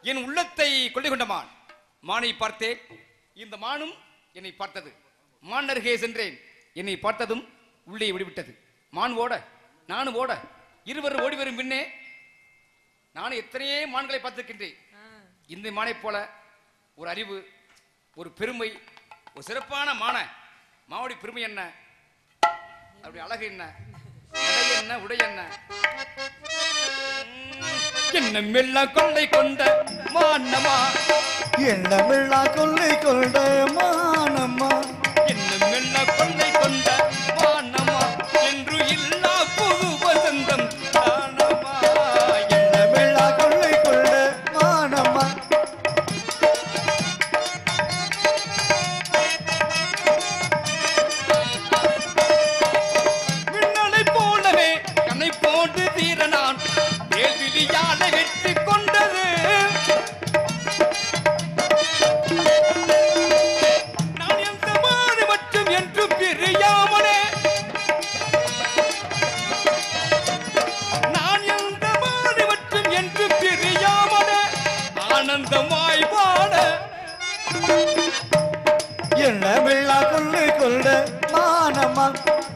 என் உள்ளத்தை கொள்ளை கொண்ட மான் மானை பார்த்தேன் இந்த மானும் என்னை பார்த்தது மான் அருகே சென்றேன் என்னை பார்த்ததும் உள்ளே விடுவிட்டது மான் ஓட நானும் ஓட இருவரும் ஓடி வரும் பின்னே நானும் எத்தனையே மான்களை பார்த்திருக்கின்றேன் இந்த மானைப் போல ஒரு அறிவு ஒரு பெருமை ஒரு சிறப்பான மான மாவுடைய பெருமை என்ன அப்படி அழகு என்ன நடை என்ன உடை என்ன என்ன மெல்ல கொள்ளை கொண்ட மானமா எண்ணமில்லா கொள்ளை கொண்ட மானம்மா என்ன மெல்ல கொள்ளை கொண்ட மானமா என்று இல்லா புது வசந்தம் தானமா என்ன எண்ணமில்லா கொள்ளை கொண்ட மானம்மா மின்னலை போலவே கண்ணை போட்டு தீர நான் வேல்விழியால வெற்றி கொண்டது நான் எந்த மாறு மட்டும் என்று பிரியாமலே நான் எந்த மாறு மட்டும் என்று பிரியாமலே ஆனந்தமாய் வாட எண்ணமில்லா கொள்ளை கொண்ட மானம்மா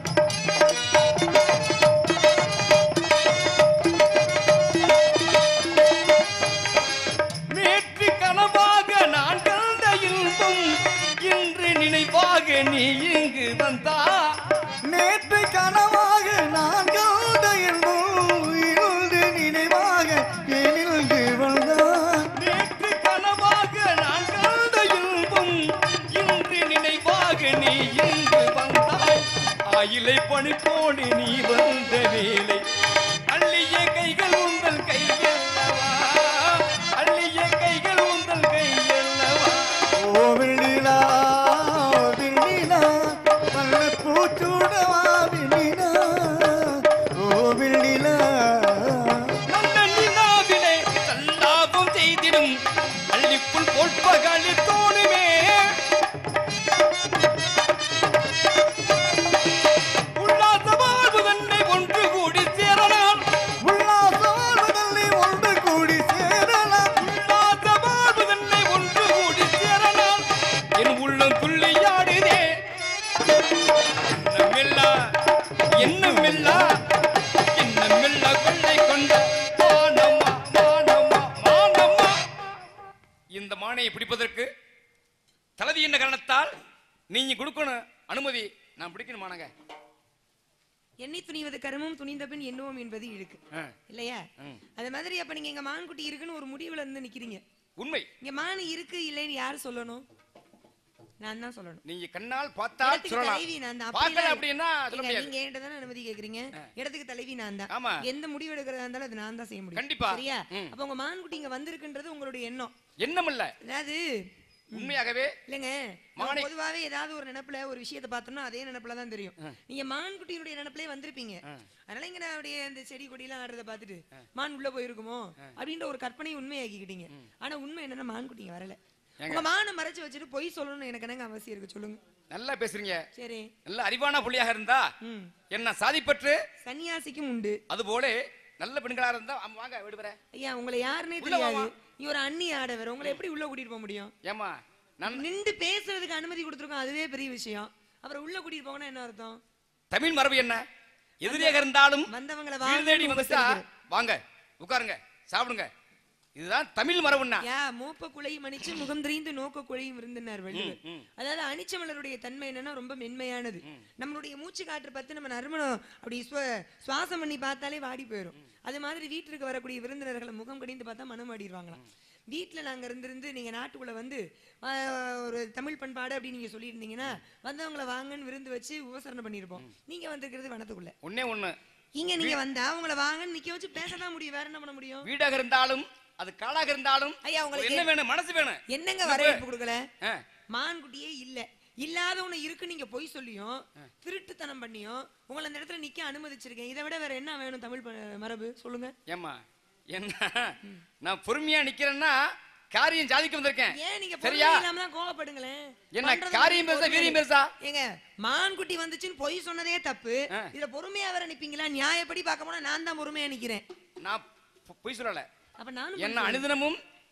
நேற்று கனவாக நான் கண்ட இன்பம் இன்று நினைவாக நீ இங்கு வந்தா நேற்று கனவாக நான் கண்ட என்போம் இருந்து நினைவாக எனில்கு வந்தான் நேற்று கனவாக நான் கண்ட இன்பம் இன்று நினைவாக நீ இங்கு வந்தாய் ஆயிலை பணி போடு நீ வந்த வேலை அள்ளிய கைகள் உங்கள் கையல்லவா அள்ளிய கைகள் உங்கள் கையல்லவா ஓ வெள்ளிலா வெள்ளிலா வல்ல பூச்சூடவா வெள்ளிலா ஓ வெள்ளிலா நல்ல நிலாவிலே சல்லாபம் செய்திடும் அள்ளிப்புல் பொற்பகலி தோணுமே உல்லாச வாழ்வு தன்னை ஒன்று கூடி சேரலாம் உல்லாசவாழ்வுதல்லை ஒன்று கூடி சேரலாம் உல்லாச வாழ்வு தன்னை ஒன்று கூடி சேரலாம் என் உள்ளம் துள்ளியாடுதே என்னமில்லா என்னமில்லா என்னமில்லா கொள்ளை கொண்ட மானம்மா மானம்மா மானம்மா இந்த மானையை பிடிப்பதற்கு தலதி என்ன காரணத்தால் நீங்க கொடுக்கணும் அனுமதி நான் பிடிக்கணும் மானங்க எண்ணி துணிவது கருமும் துணிந்த பின் எண்ணுவோம் என்பது இழுக்கு ஆ, இல்லையா ம். அது மாதிரி அப்ப நீங்க இங்க மான்குட்டி இருக்குன்னு ஒரு முடிவுல இருந்து நிக்கிறீங்க உண்மை இங்க மான் இருக்கு இல்லைன்னு யாரு சொல்லணும் நான் தான் சொல்லணும் நீங்க கண்ணால் பார்த்தா இடத்துக்கு சொல்லலாம் தலைவி நான் தான் பார்க்கல அப்படிலாம் அப்படின்னா சொல்ல ஏங்க, முடியாது நீங்க என்கிட்ட தானே அனுமதி கேக்குறீங்க இடத்துக்கு தலைவி நான் தான் ஆமா. எந்த முடிவு எடுக்கிறதா இருந்தாலும் அது நான் தான் செய்ய முடியும் கண்டிப்பா. சரியா ம். அப்ப உங்க மான்குட்டி இங்க வந்திருக்குன்றது உங்களுடைய எண்ணம் எண்ணமில்ல அதாவது உண்மையாகவே இல்லைங்க மானை- நம்ம பொதுவாவே ஏதாவது ஒரு நினைப்புல ஒரு விஷயத்தை பார்த்தோம்னா அதே நினைப்புல தான் தெரியும் நீங்க மான்குட்டியினுடைய நினைப்புலயே வந்திருப்பீங்க அதனால இங்க நான் அப்படியே அந்த செடி கொடியெல்லாம் ஆடுறத பார்த்துட்டு மான் உள்ள போயிருக்குமோ அப்படின்ற ஒரு கற்பனையை உண்மையாக்கிக்கிட்டீங்க ஆனா உண்மை என்னன்னா மான்குட்டிங்க வரல உங்க மானை மறைச்சு வச்சுட்டு பொய் சொல்லணும்னு எனக்கு என்னங்க அவசியம் இருக்கு சொல்லுங்க நல்லா பேசுறீங்க சரி நல்ல அறிவான புள்ளியாக இருந்தா ம் என்ன சாதிப்பற்று சன்னியாசிக்கும் உண்டு அதுபோல நல்ல பெண்களா இருந்தா ஆமா, வாங்க விடுவர ஐயா உங்களை யாருன்னே உள்ள தெரியாது வாமா. நீ ஒரு அண்ணி ஆடவர் உங்களை எப்படி உள்ள கூட்டிட்டு போக முடியும் ஏமா நான் நின்று பேசுறதுக்கு அனுமதி கொடுத்துருக்கோம் அதுவே பெரிய விஷயம் அப்புறம் உள்ள கூட்டிட்டு போகணும் என்ன அர்த்தம் தமிழ் மரபு என்ன எதிரியாக இருந்தாலும் வந்தவங்களை வீடு தேடி வாங்க வந்துட்டா வாங்க உட்காருங்க சாப்பிடுங்க இதுதான் தமிழ் மரபுன்னா யா மூப்ப குலை மணிச்சு முகம் தெரிந்து நோக்க குழையும் விருந்தினார் வள்ளுவர் ம். அதாவது அனிச்சமலருடைய தன்மை என்னன்னா ரொம்ப மென்மையானது நம்மளுடைய மூச்சு காற்று பத்து நம்ம நறுமணம் அப்படி சுவ- சுவாசம் பண்ணி பார்த்தாலே வாடி போயிடும் அது மாதிரி வீட்டிற்கு வரக்கூடிய விருந்தினர்களை முகம் கடிந்து பார்த்தா மனம் வாடிடுவாங்களாம் வீட்டில் நாங்க இருந்திருந்து நீங்க நாட்டுக்குள்ள வந்து ஆஹ், ஒரு தமிழ் பண்பாடு அப்படின்னு நீங்க சொல்லியிருந்தீங்கன்னா வந்தவங்கள வாங்கன்னு விருந்து வச்சு உபசரணை பண்ணியிருப்போம் நீங்க வந்திருக்கிறது வனத்துக்குள்ள ஒண்ணே ஒண்ணு இங்க நீங்க வந்தா அவங்கள வாங்கன்னு நிக்க வச்சு பேசதான் முடியும் வேற என்ன பண்ண முடியும் வீடாக இருந்தாலும் அது காடாக இருந்தாலும் ஐயா உங்களுக்கு என்ன வேணும் மனசு வேணும் என்னங்க வரவேற்பு கொடுக்கல ஆ, மான்குட்டியே இல்ல இல்லாத ஒண்ணு இருக்கு நீங்க பொய் சொல்லியும் திருட்டுத்தனம் பண்ணியும் உங்களை அந்த இடத்துல நிக்க அனுமதிச்சிருக்கேன் இதை விட வேற என்ன வேணும் தமிழ் ப- மரபு சொல்லுங்க ஏம்மா என்ன நான் பொறுமையா நிக்கிறேன்னா காரியம் சாதிக்க வந்திருக்கேன் ஏன் நீங்க சரியா பொறுமை இல்லாம தான் கோவப்படுங்களேன் என்ன பண்றது காரியம் பெருசா பொறுமை வீரியம் இல்லை. பெருசா ஏங்க மான்குட்டி வந்துச்சுன்னு பொய் சொன்னதே தப்பு ஆ. இதுல பொறுமையா வேற நிப்பீங்களா நியாயப்படி பார்க்க போனா நான் தான் பொறுமையா நிக்கிறேன் நான் பொ- பொய் சொல்லல அப்ப நானும் என்ன அனுதினமும்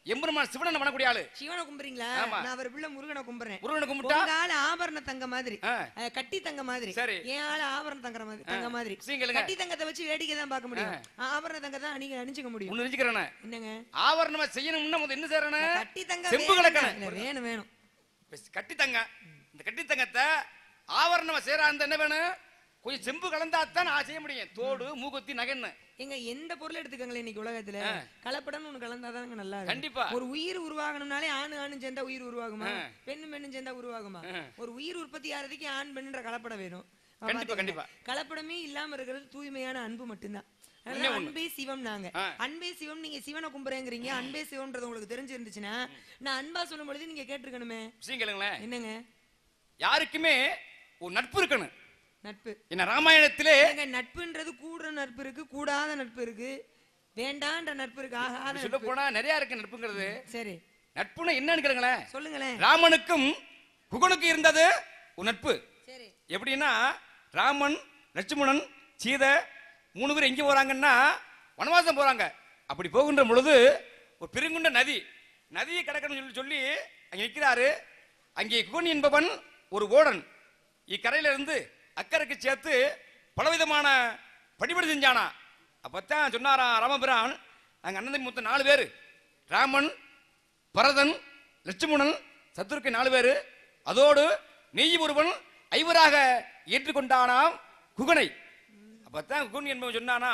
எம்பெருமான் சிவனை வணக்கூடிய ஆளு சிவனை கும்புறீங்களா ஆமா. நான் அவர் பிள்ளை முருகனை கும்புறேன் முருகனை கும்பிட்டா உங்க ஆளு ஆபரண தங்க மாதிரி ஆ. அஹ், கட்டி தங்க மாதிரி சரி. என் ஆளு ஆபரண தங்குற மாதிரி தங்க மாதிரி விஷயம் கேளுங்க. கட்டி தங்கத்தை வச்சு வேடிக்கை தான் பார்க்க முடியும் ஆபரண தங்க தான் நீங்க அணிஞ்சுக்க முடியும் ஒண்ணு நினைச்சுக்கிறேன் என்னங்க ஆவரணமா செய்யணும்னா முதல்ல என்ன செய்யறேன் கட்டி தங்க செம்பு வேணும். கலக்கணும். இல்ல, வேணும் வேணும் கட்டி தங்க இந்த கட்டி தங்கத்தை ஆவரணமா செய்யற அந்த என்ன வேணும் கொஞ்சம் செம்பு கலந்தா தான் நான் செய்ய முடியும் தோடு மூக்குத்தி நகைன்னு எங்க எந்த பொருள் எடுத்துக்கங்களேன் இன்னைக்கு உலகத்துல கலப்படம்னு ஒண்ணு கலந்தாதாங்க நல்லா இருக்கும். கண்டிப்பா. ஒரு உயிர் உருவாகணும்னாலே ஆணு ஆணு சேர்ந்தா உயிர் உருவாகுமா ஆ. பெண்ணு பெண்ணு சேர்ந்தா உருவாகுமா ஒரு உயிர் உற்பத்தி ஆறதுக்கு ஆண் பெண்ணுன்ற கலப்படம் வேணும் அப்ப கண்டிப்பா, பாத்தீங்களா? கண்டிப்பா. கலப்படமே இல்லாம இருக்கிறது தூய்மையான அன்பு மட்டும்தான் அதனால உண்மை, உண்மை. அன்பே சிவம் நாங்க ஆ. அன்பே சிவம் நீங்க சிவனை கும்புறேங்கிறீங்க அன்பே சிவம்ன்றது உங்களுக்கு தெரிஞ்சிருந்துச்சுன்னா நான் அன்பா சொல்லும் பொழுது நீங்க கேட்டிருக்கணுமே விஷயம் கேளுங்களேன் என்னங்க யாருக்குமே ஒரு நட்பு இருக்கணும் நட்பு என்ன ராமாயணத்திலே ஏங்க நட்புன்றது கூடுற நட்பு இருக்கு கூடாத நட்பு இருக்கு வேண்டான்ற நட்பு இருக்கு ஆகாத சொல்ல நட்பு போனா நிறைய இருக்கு நட்புங்கிறது சரி நட்புனா என்னன்னு கேளுங்களேன் சொல்லுங்களேன் ராமனுக்கும் குகனுக்கும் இருந்தது ஒரு நட்பு சரி எப்படின்னா ராமன் லட்சுமணன் சீதை மூணு பேர் எங்க போறாங்கன்னா வனவாசம் போறாங்க அப்படி போகின்ற பொழுது ஒரு பெருங்குண்ட நதி நதியை கடக்கணும்னு சொல்லி சொல்லி அங்க நிற்கிறாரு அங்கே குகன் என்பவன் ஒரு ஓடன் இக்கரையில இருந்து அக்கறைக்கு சேர்த்து பலவிதமான படிபடி செஞ்சானா அப்பத்தான் சொன்னாராம் ராமபிரான் அங்க அண்ணன் மொத்தம் நாலு பேர் ராமன் பரதன் லட்சுமணன் சத்துருக்கு நாலு பேரு அதோடு நெய் ஒருவன் ஐவராக ஏற்றுக்கொண்டானாம் குகனை அப்பத்தான் குகன் என்பவன் சொன்னானா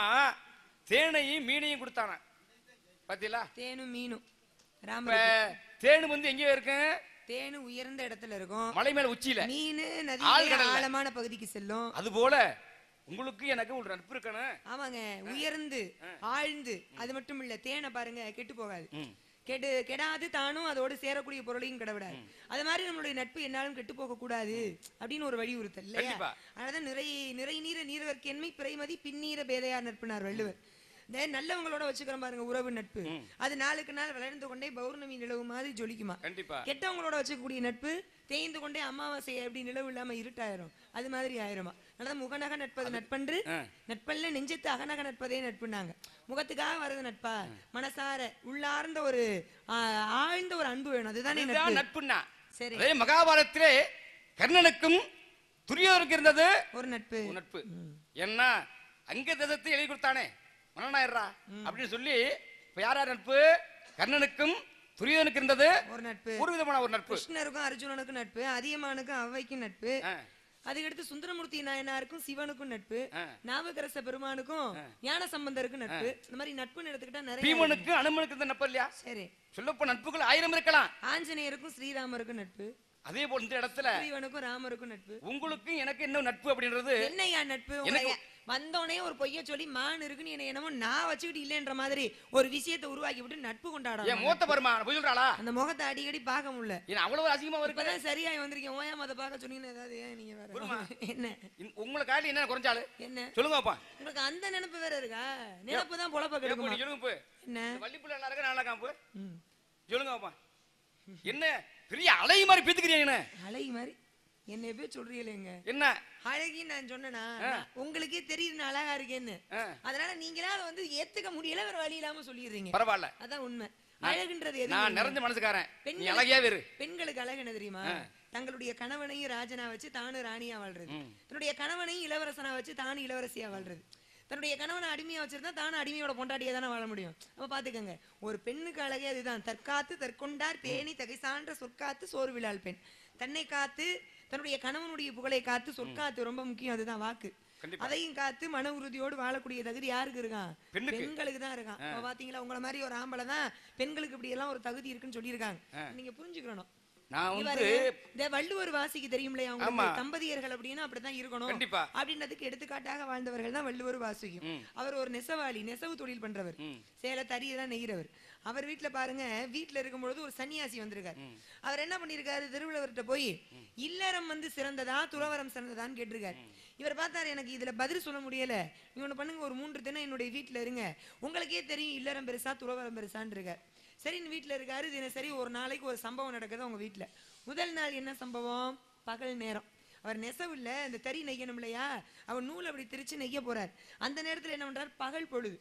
தேனையும் மீனையும் கொடுத்தானா பாத்தீங்களா தேனும் மீனும் இப்ப ராமர் தேனு வந்து எங்க இருக்கு தேனு உயர்ந்த இடத்துல இருக்கும் மலை மேல உச்சியில மீனு நதி ஆழ்கடல்ல. ஆழமான பகுதிக்கு செல்லும் அது போல உங்களுக்கு எனக்கு ஒரு நட்பு இருக்கணும் ஆமாங்க உயர்ந்து ஆழ்ந்து அது மட்டும் இல்ல தேனை பாருங்க கெட்டு போகாது ம். கெடு கெடாது தானும் அதோடு சேரக்கூடிய பொருளையும் கெடவிடாது அது மாதிரி நம்மளுடைய நட்பு என்னாலும் கெட்டு போக கூடாது அப்படின்னு ஒரு வலியுறுத்தல் இல்லையா கண்டிப்பா. அதனாலதான் நிறை நிறை நீர நீரவர்க்கென்மை பிறைமதி பின்னீர பேதையார் நட்புனார் வள்ளுவர் இந்த நல்லவங்களோட வச்சுக்கிறோம் பாருங்க உறவு நட்பு அது நாளுக்கு நாள் வளர்ந்து கொண்டே பௌர்ணமி நிலவு மாதிரி ஜொலிக்குமா கண்டிப்பா கெட்டவங்களோட வச்சுக்கக்கூடிய நட்பு தேய்ந்து கொண்டே அமாவாசை அப்படி நிலவு இல்லாம இருட்டாயிரும் அது மாதிரி ஆயிருமா அதனால முகநக நட்பது நட்பன்று நட்பல்ல நெஞ்சத்து அகநக நட்பதே நட்புனாங்க முகத்துக்காக வரது நட்பா மனசார உள்ளார்ந்த ஒரு ஆ, ஆழ்ந்த ஒரு அன்பு வேணும் அதுதானே இதுதான் நட்பு நட்புன்னா சரி அதே மகாபாரதத்திலே கர்ணனுக்கும் துரியோதனுக்கு இருந்தது ஒரு நட்பு ஒரு நட்பு என்ன அங்க தேசத்தை எழுதி கொடுத்தானே மன்னனாயிரா அப்படின்னு சொல்லி இப்ப யார் யார் நட்பு கர்ணனுக்கும் துரியோதனுக்கு இருந்தது ஒரு நட்பு ஒரு விதமான ஒரு நட்பு கிருஷ்ணருக்கும் அர்ஜுனனுக்கும் நட்பு அதியமானுக்கும் அவ்வைக்கும் நட்பு ஆ. அதுக்கடுத்து சுந்தரமூர்த்தி நாயனாருக்கும் சிவனுக்கும் நட்பு ஆ. நாவுக்கரச பெருமானுக்கும் ஞான சம்பந்தருக்கும் நட்பு இந்த மாதிரி நட்புன்னு எடுத்துக்கிட்டா நிறைய பீமனுக்கு அனுமனுக்கு இருந்த நட்பு இல்லையா சரி சொல்லப்போ நட்புகள் ஆயிரம் இருக்கலாம் ஆஞ்சநேயருக்கும் ஸ்ரீராமருக்கும் நட்பு அதே போல் இந்த இடத்துல ஸ்ரீவனுக்கும் ராமருக்கும் நட்பு உங்களுக்கும் எனக்கு என்ன நட்பு அப்படின்றது என்னையா நட்பு உங்களை வந்தோடனே ஒரு பொய்ய சொல்லி மான் இருக்குன்னு என்ன என்னமோ நான் வச்சுக்கிட்டு இல்லைன்ற மாதிரி ஒரு விஷயத்தை உருவாக்கி விட்டு நட்பு என் கொண்டாடணும் மூத்த பருமா போய் சொல்றாளா அந்த முகத்தை அடிக்கடி பார்க்க முடியல ஏன் அவ்வளவு அசிங்கமா இருக்கு இப்பதான் சரியாய் வந்திருக்கேன் ஓயா அதை பார்க்க சொன்னீங்கன்னா ஏதாவது ஏன் நீங்க வேற என்ன இந்த- உங்களை காட்டி என்ன குறைஞ்சாலு என்ன சொல்லுங்க அப்பா உங்களுக்கு அந்த நினைப்பு வேற இருக்கா நினைப்பு தான் பொழப்ப ஏன் கெடுக்குமா போய் சொல்லுங்க போய் என்ன வள்ளிப்புள்ள நல்லா இருக்கா நல்லா காம்பு ம். சொல்லுங்க அப்பா என்ன பெரிய அலை மாதிரி பேத்துக்கிறீங்க அழகி மாதிரி என்ன போய் சொல்றீங்களேங்க என்ன அழகி நான் சொன்னேனா நான் உங்களுக்கே தெரியுது நான் அழகா இருக்கேன்னு ஆ. அதனால நீங்களா அதை வந்து ஏத்துக்க முடியல வேற வழி இல்லாம சொல்லிடுறீங்க பரவாயில்ல அதான் உண்மை அழகுன்றது எது நான் நிறைஞ்ச மனசுக்காரன் நீ பெண்களுக்கு- அழகியா வேறு பெண்களுக்கு அழகு என்ன தெரியுமா தங்களுடைய கணவனையும் ராஜனா வச்சு தானும் ராணியா வாழ்றது ம். தன்னுடைய கணவனையும் இளவரசனா வச்சு தானும் இளவரசியா வாழ்றது தன்னுடைய கணவனை அடிமையா வச்சிருந்தா தானும் அடிமையோட பொண்டாட்டியா தானே வாழ முடியும் அப்ப பாத்துக்கங்க ஒரு பெண்ணுக்கு அழகே அதுதான் தற்காத்து தற்கொண்டார் பேணி தகை சான்ற சொற்காத்து சோறு விழால் பெண் தன்னை காத்து தன்னுடைய கணவனுடைய புகழை காத்து சொற்காத்து ரொம்ப முக்கியம் அதுதான் வாக்கு கண்டிப்பா. அதையும் காத்து மன உறுதியோடு வாழக்கூடிய தகுதி யாருக்கு இருக்கான் பெண்ணுக்கு. பெண்களுக்கு தான் இருக்கான் அப்ப பாத்தீங்களா உங்கள மாதிரி ஒரு ஆம்பளை தான் பெண்களுக்கு இப்படி எல்லாம் ஒரு தகுதி இருக்குன்னு சொல்லியிருக்காங்க நீங்க புரிஞ்சுக்கணும் நான் இங்க வந்து பாருங்க, இந்த வள்ளுவர் வாசிக்கு தெரியும்லையா ஆமா. உங்களுக்கு தம்பதியர்கள் அப்படின்னா அப்படித்தான் இருக்கணும் கண்டிப்பா. அப்படின்றதுக்கு எடுத்துக்காட்டாக வாழ்ந்தவர்கள் தான் வள்ளுவர் வாசிக்கும் ம். அவர் ஒரு நெசவாளி நெசவு தொழில் பண்றவர் ம். சேலை தறியெல்லாம் நெய்கிறவர் அவர் வீட்ல பாருங்க வீட்ல இருக்கும்பொழுது ஒரு சன்னியாசி வந்திருக்காரு அவர் என்ன பண்ணிருக்காரு திருவள்ளுவர்கிட்ட போய் இல்லறம் வந்து சிறந்ததா துறவரம் சிறந்ததான்னு கேட்டிருக்காரு இவர் பார்த்தாரு எனக்கு இதுல பதில் சொல்ல முடியல நீங்க ஒண்ணு பண்ணுங்க ஒரு மூன்று தினம் என்னுடைய வீட்ல இருங்க உங்களுக்கே தெரியும் இல்லறம் பெருசா துறவரம் பெருசான்னு இருக்கார் சரின்னு வீட்ல இருக்காரு தினசரி ஒரு நாளைக்கு ஒரு சம்பவம் நடக்குது அவங்க வீட்ல முதல் நாள் என்ன சம்பவம் பகல் நேரம் அவர் நெசவுல இந்த தறி நெய்யணும் இல்லையா அவர் நூல் அப்படி திரிச்சு நெய்ய போறார் அந்த நேரத்துல என்ன பண்றார் பகல் பொழுது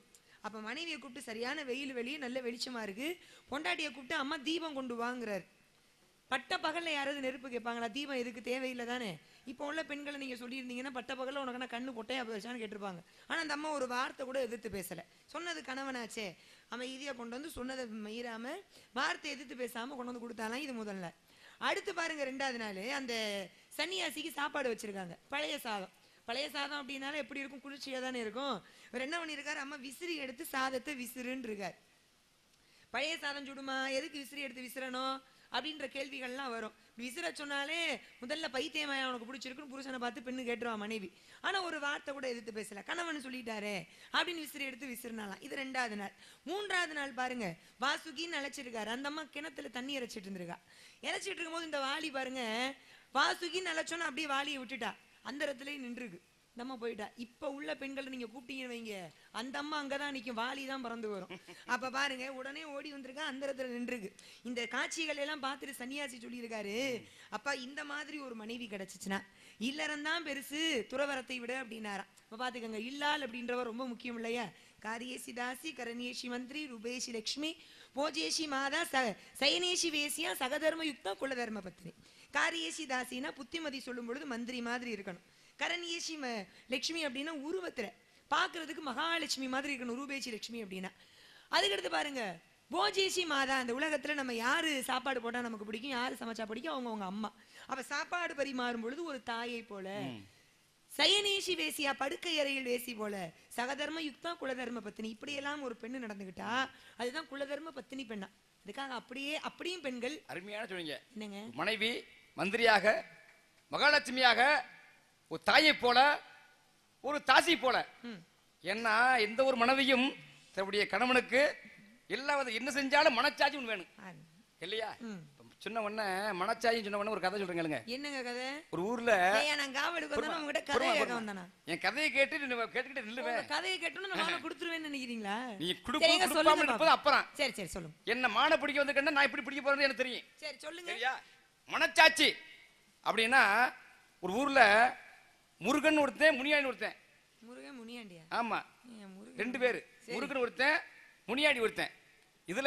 அப்ப மனைவியை கூப்பிட்டு சரியான வெயில் வெளியே நல்ல வெளிச்சமா இருக்கு பொண்டாட்டியை கூப்பிட்டு அம்மா தீபம் கொண்டு வாங்குறாரு பட்ட பகல்ல யாராவது நெருப்பு கேட்பாங்களா தீபம் எதுக்கு தேவையில்லை தானே இப்போ உள்ள பெண்களை நீங்க சொல்லியிருந்தீங்கன்னா பட்ட பகல்ல உனக்கு நான் கண்ணு பொட்டையா போச்சான்னு கேட்டிருப்பாங்க ஆனா அந்த அம்மா ஒரு வார்த்தை கூட எதிர்த்து பேசல சொன்னது கணவனாச்சே அமைதியா கொண்டு வந்து சொன்னதை மீறாம வார்த்தை எதிர்த்து பேசாம கொண்டு வந்து கொடுத்தாலாம் இது முதல்ல அடுத்து பாருங்க ரெண்டாவது நாள் அந்த சன்னியாசிக்கு சாப்பாடு வச்சிருக்காங்க பழைய சாதம் பழைய சாதம் அப்படின்னால எப்படி இருக்கும் குளிர்ச்சியா தானே இருக்கும் இவர் என்ன பண்ணியிருக்காரு அம்மா விசிறி எடுத்து சாதத்தை விசிறுன்னு இருக்கார் பழைய சாதம் சுடுமா எதுக்கு விசிறி எடுத்து விசிறணும் அப்படின்ற கேள்விகள்லாம் வரும் விசிற சொன்னாலே முதல்ல பைத்தியமாய அவனுக்கு பிடிச்சிருக்குன்னு புருஷனை பார்த்து பெண்ணு கேட்டுருவா மனைவி ஆனா ஒரு வார்த்தை கூட எதிர்த்து பேசல கணவன் சொல்லிட்டாரே அப்படின்னு விசிறி எடுத்து விசிறினாலாம் இது ரெண்டாவது நாள் மூன்றாவது நாள் பாருங்க வாசுகின்னு அழைச்சிருக்காரு அந்த அம்மா கிணத்துல தண்ணி இறைச்சிட்டு இருந்திருக்கா இறைச்சிட்டு இருக்கும்போது இந்த வாளி பாருங்க வாசுகின்னு அழைச்சோன்னா அப்படியே வாளியை விட்டுட்டா அந்த இடத்துலயே நின்றுருக்கு இந்த அம்மா போயிட்டா இப்ப உள்ள பெண்களை நீங்க கூப்பிட்டீங்கன்னு வைங்க அந்த அம்மா அங்கதான் நிக்கும் வாளி தான் பறந்து வரும் அப்ப பாருங்க உடனே ஓடி வந்திருக்கா அந்த இடத்துல நின்றுருக்கு இந்த காட்சிகள் எல்லாம் பார்த்துட்டு சன்னியாசி சொல்லியிருக்காரு அப்பா இந்த மாதிரி ஒரு மனைவி கிடைச்சிச்சுன்னா இல்லறம் தான் பெருசு துறவரத்தை விட அப்படின்னாராம் இப்ப பாத்துக்கோங்க இல்லால் அப்படின்றவர் ரொம்ப முக்கியம் இல்லையா காரியேசி தாசி கரணியேஷி மந்திரி ரூபேஷி லக்ஷ்மி போஜேஷி மாதா ச சயனேஷி வேசியா சகதர்ம யுக்தம் குலதர்ம பத்னி காரியேசி தாசினா புத்திமதி சொல்லும் பொழுது மந்திரி மாதிரி இருக்கணும் கரணியேஷி ம- லக்ஷ்மி அப்படின்னா உருவத்துல பார்க்கிறதுக்கு மகாலட்சுமி மாதிரி இருக்கணும் ரூபேஷி லட்சுமி அப்படின்னா அதுக்கடுத்து பாருங்க போஜேஷி மாதா அந்த உலகத்துல நம்ம யாரு சாப்பாடு போட்டா நமக்கு பிடிக்கும் யாரு சமைச்சா பிடிக்கும் அவங்க அவங்க அம்மா அப்ப சாப்பாடு பரிமாறும் பொழுது ஒரு தாயை போல சயனேஷி வேசியா படுக்கை அறையில் வேசி போல சகதர்ம யுக்தா குலதர்ம பத்தினி இப்படியெல்லாம் ஒரு பெண்ணு நடந்துகிட்டா அதுதான் குலதர்ம பத்தினி பெண்ணா அதுக்காக அப்படியே அப்படியும் பெண்கள் அருமையான சொல்லுங்க என்னங்க மனைவி மந்திரியாக மகாலட்சுமியாக ஒரு தாயை போல ஒரு தாசி போல ம். ஏன்னா எந்த ஒரு மனைவியும் தன்னுடைய கணவனுக்கு எல்லா வித என்ன செஞ்சாலும் மனச்சாட்சி ஒண்ணு வேணும் ஆ, இல்லையா ம். இப்ப சொன்ன உடனே மனச்சாட்சி சொன்ன உடனே ஒரு கதை சொல்றேங்க என்னங்க கதை ஒரு ஊர்ல ஏய்யா, நான் காவலுக்கு வந்தானே உங்ககிட்ட கதையை பொறுமை, கேட்க பொறுமை. வந்தானா என் கதையை கேட்டு நீ கேட்டுக்கிட்டு நில்லுவேன் உங்க கதையை கேட்டோன்னு நான் மாலை கொடுத்துருவேன்னு நினைக்கிறீங்களா நீ சரிங்க, குடுப்பு சொல்லுங்க கொடுப்பாம இருப்பது பாப்போம். அப்புறம் சரி சரி சொல்லுங்க என்ன மான பிடிக்க வந்திருக்கேன்னா நான் இப்படி பிடிக்க போறேன்னு எனக்கு தெரியும் சரி சொல்லுங்க சரியா மனச்சாட்சி அப்படின்னா ஒரு ஊர்ல முருகன் ஒருத்தன் முனியாண்டி ஒருத்தன் முருகன் முனியாண்டியா ஆமா ஏன் முருகன் ரெண்டு பேரு முருகன் ஒருத்தன் முனியாண்டி ஒருத்தன் இதுல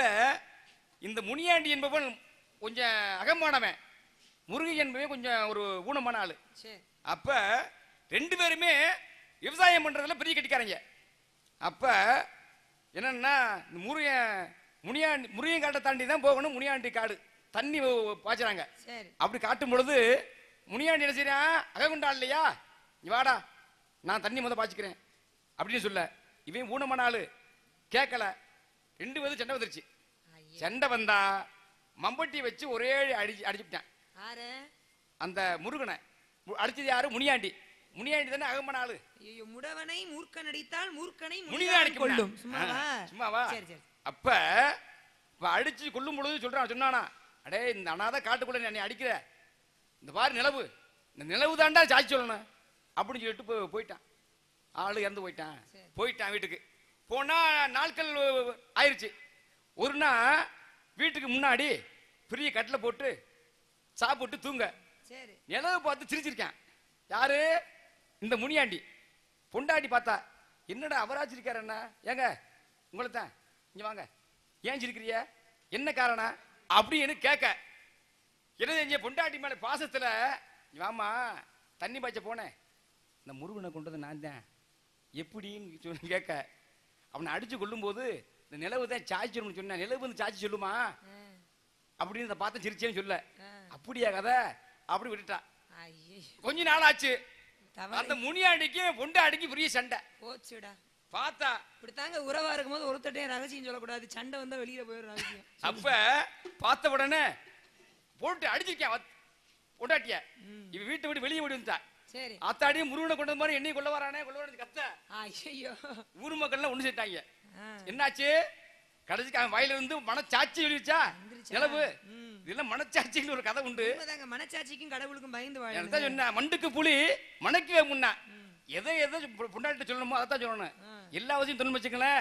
இந்த முனியாண்டி என்பவன் கொஞ்சம் அகமானவன் முருகன் என்பவன் கொஞ்சம் ஒரு ஊனமான ஆளு சரி அப்ப ரெண்டு பேருமே விவசாயம் பண்றதுல பெரிய கட்டிக்காரங்க அப்ப என்னன்னா இந்த முருகன் முனியாண்டி முருகன் காட்டை தாண்டி தான் போகணும் முனியாண்டி காடு தண்ணி வ- பாய்ச்சுறாங்க சரி அப்படி காட்டும் பொழுது முனியாண்டி என்ன செய்யறான் அககுண்டா இல்லையா நீ வாடா நான் தண்ணி முத பாய்ச்சிக்கிறேன் அப்படின்னு சொல்ல இவன் ஊனமான ஆளு கேட்கல ரெண்டு பேரும் சண்டை வந்துருச்சு ஐயா. சண்டை வந்தா மம்பட்டி வச்சு ஒரே அடிச்சு அடிச்சுட்டான் ஆறு அந்த முருகனை மு- அடிச்சது யாரு முனியாண்டி முனியாண்டி தானே அகமான ஆளு ஐயோ முடவனை மூர்க்கன் அடித்தால் மூர்க்கனை முனிதான் முனிதான் அடிக்கும் கொள்ளும் சும்மாவா சும்மாவா சரி சரி அப்ப இப்ப அடிச்சு கொல்லும் பொழுது சொல்றான் சொன்னானா அடே இந்த அனாதை காட்டுக்குள்ள நீ அடிக்கிற இந்த பாரு நிலவு இந்த நிலவு தாண்டா சாட்சி சொல்லணும் அப்படின்னு சொல்லிட்டு போ- போயிட்டான் ஆளு இறந்து போயிட்டான் சரி. போயிட்டான் வீட்டுக்கு போனா நாட்கள் ஆயிருச்சு ஒரு நாள் வீட்டுக்கு முன்னாடி பெரிய கட்டில போட்டு சாப்பிட்டு தூங்க சரி நிலவு பார்த்து சிரிச்சிருக்கான் யாரு இந்த முனியாண்டி பொண்டாட்டி பார்த்தா என்னடா அவராச்சு இருக்காரு என்ன ஏங்க உங்களை தான் இங்க வாங்க ஏன் சிரிக்கிறிய என்ன காரணம் அப்படின்னு கேட்க என்ன செஞ்ச பொண்டாட்டி மேல பாசத்துல "இங்க வாம்மா தண்ணி பாய்ச்ச போனேன் இந்த முருகனை கொண்டது நான் தான் எப்படின்னு சொல்லி கேட்க அவனை அடிச்சு கொல்லும்போது இந்த நிலவு தான் சாய்ச்சி சொல்லணும்னு சொன்னேன் நிலவு வந்து சாட்சி சொல்லுமா ஆ, அப்படின்னு இந்த பார்த்து சிரிச்சேன்னு சொல்ல ஆ. அப்படியா கதை அப்படி விட்டுட்டா ஐயே கொஞ்ச நாள் ஆச்சு தவறு அந்த முனியாண்டிக்கு பொண்டாடிக்கு பெரிய சண்டை போச்சுடா பார்த்தா இப்படித்தாங்க உறவா இருக்கும்போது ஒருத்தட்டையும் ரகசியம் சொல்லக்கூடாது சண்டை வந்தா வெளியில போயிடும் ரகசியம் அப்ப பார்த்த உடனே போட்டு அடிச்சிருக்கேன் அவ- பொண்டாட்டிய ம். இவ வீட்டை விட்டு வெளியே ஓடி வந்துட்டா சரி ஆத்தாடியும் முருகனை கொண்டு வந்த மாதிரி என்னையும் கொள்ள வரானே கொள்ள வரானு கத்த ஐயோ ஊர் மக்கள்லாம் ஒண்ணு சேர்த்தாங்க ஆ, என்னாச்சு கடைசிக்கு அவன் வாயில இருந்து மனச்சாட்சி எழுதிச்சா வந்துருச்சா? நிலவு ம். இதெல்லாம் மனச்சாட்சின்னு ஒரு கதை உண்டு உண்மைதாங்க மனச்சாட்சிக்கும் கடவுளுக்கும் பயந்து எனக்கு வாழணும் தான் சொன்னேன் மண்டுக்கு புலி மணக்கவே முன்னா எதை எதை பொண்டாட்டி சொல்லணுமோ அதை தான் சொல்லணும் ஆ. எல்லா வசதியும் தொழில் வச்சுங்களேன்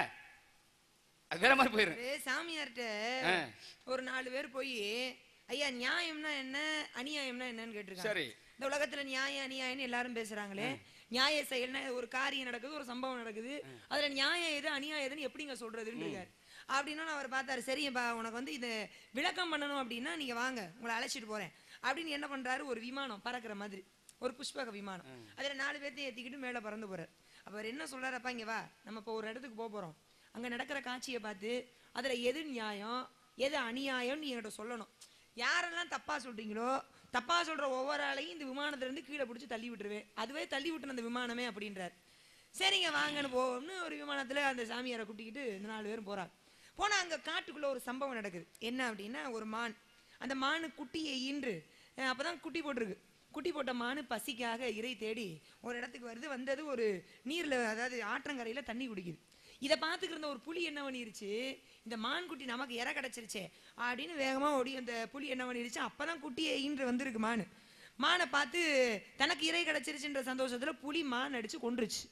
அது வேற மாதிரி போயிரும் ஒரு சாமியார்ட்ட ஆ. ஒரு நாலு பேர் போய் ஐயா நியாயம்னா என்ன அநியாயம்னா என்னன்னு கேட்டிருக்காங்க சரி இந்த உலகத்துல நியாயம் அநியாயம்னு எல்லாரும் பேசுறாங்களே நியாய செயல்னா ஒரு காரியம் நடக்குது ஒரு சம்பவம் நடக்குது அதுல நியாயம் எது அநியாயம் எதுன்னு எப்படிங்க சொல்றதுன்னு இருக்காரு அப்படின்னா அவர் பார்த்தாரு சரிப்பா உனக்கு வந்து இது விளக்கம் பண்ணணும் அப்படின்னா நீங்க வாங்க உங்களை அழைச்சிட்டு போறேன் அப்படின்னு என்ன பண்றாரு ஒரு விமானம் பறக்கிற மாதிரி ஒரு புஷ்பக விமானம் அதுல நாலு பேர்த்தையும் ஏத்திக்கிட்டு மேல பறந்து போறாரு அப்ப அவர் என்ன சொல்றாருப்பா இங்க வா நம்ம இப்போ ஒரு இடத்துக்கு போக போறோம் அங்க நடக்கிற காட்சியை பார்த்து அதுல எது நியாயம் எது அநியாயம் நீ என்கிட்ட சொல்லணும் யாரெல்லாம் தப்பா சொல்றீங்களோ தப்பா சொல்ற ஒவ்வொரு ஆளையும் இந்த விமானத்துல இருந்து கீழே பிடிச்சி தள்ளி விட்டுருவேன் அதுவே தள்ளி விட்டுன அந்த விமானமே அப்படின்றார் சரிங்க வாங்கன்னு போவோம்னு ஒரு விமானத்துல அந்த சாமியாரை கூட்டிக்கிட்டு இந்த நாலு பேரும் போறாங்க போனா அங்க காட்டுக்குள்ள ஒரு சம்பவம் நடக்குது என்ன அப்படின்னா ஒரு மான் அந்த மானு குட்டியை ஈன்று அஹ் அப்பதான் குட்டி போட்டிருக்கு குட்டி போட்ட மானு பசிக்காக இறை தேடி ஒரு இடத்துக்கு வருது வந்தது ஒரு நீர்ல அதாவது ஆற்றங்கரையில தண்ணி குடிக்குது இதை பார்த்துக்கிட்டு இருந்த ஒரு புலி என்ன பண்ணிருச்சு இந்த மான் குட்டி நமக்கு இற கிடைச்சிருச்சே அப்படின்னு வேகமா ஓடி அந்த புலி என்ன பண்ணிருச்சு அப்பதான் குட்டியை ஈன்று வந்திருக்கு மானு மானை பார்த்து தனக்கு இறை கிடைச்சிருச்சுன்ற சந்தோஷத்துல புலி மான் அடிச்சு கொன்றுச்சு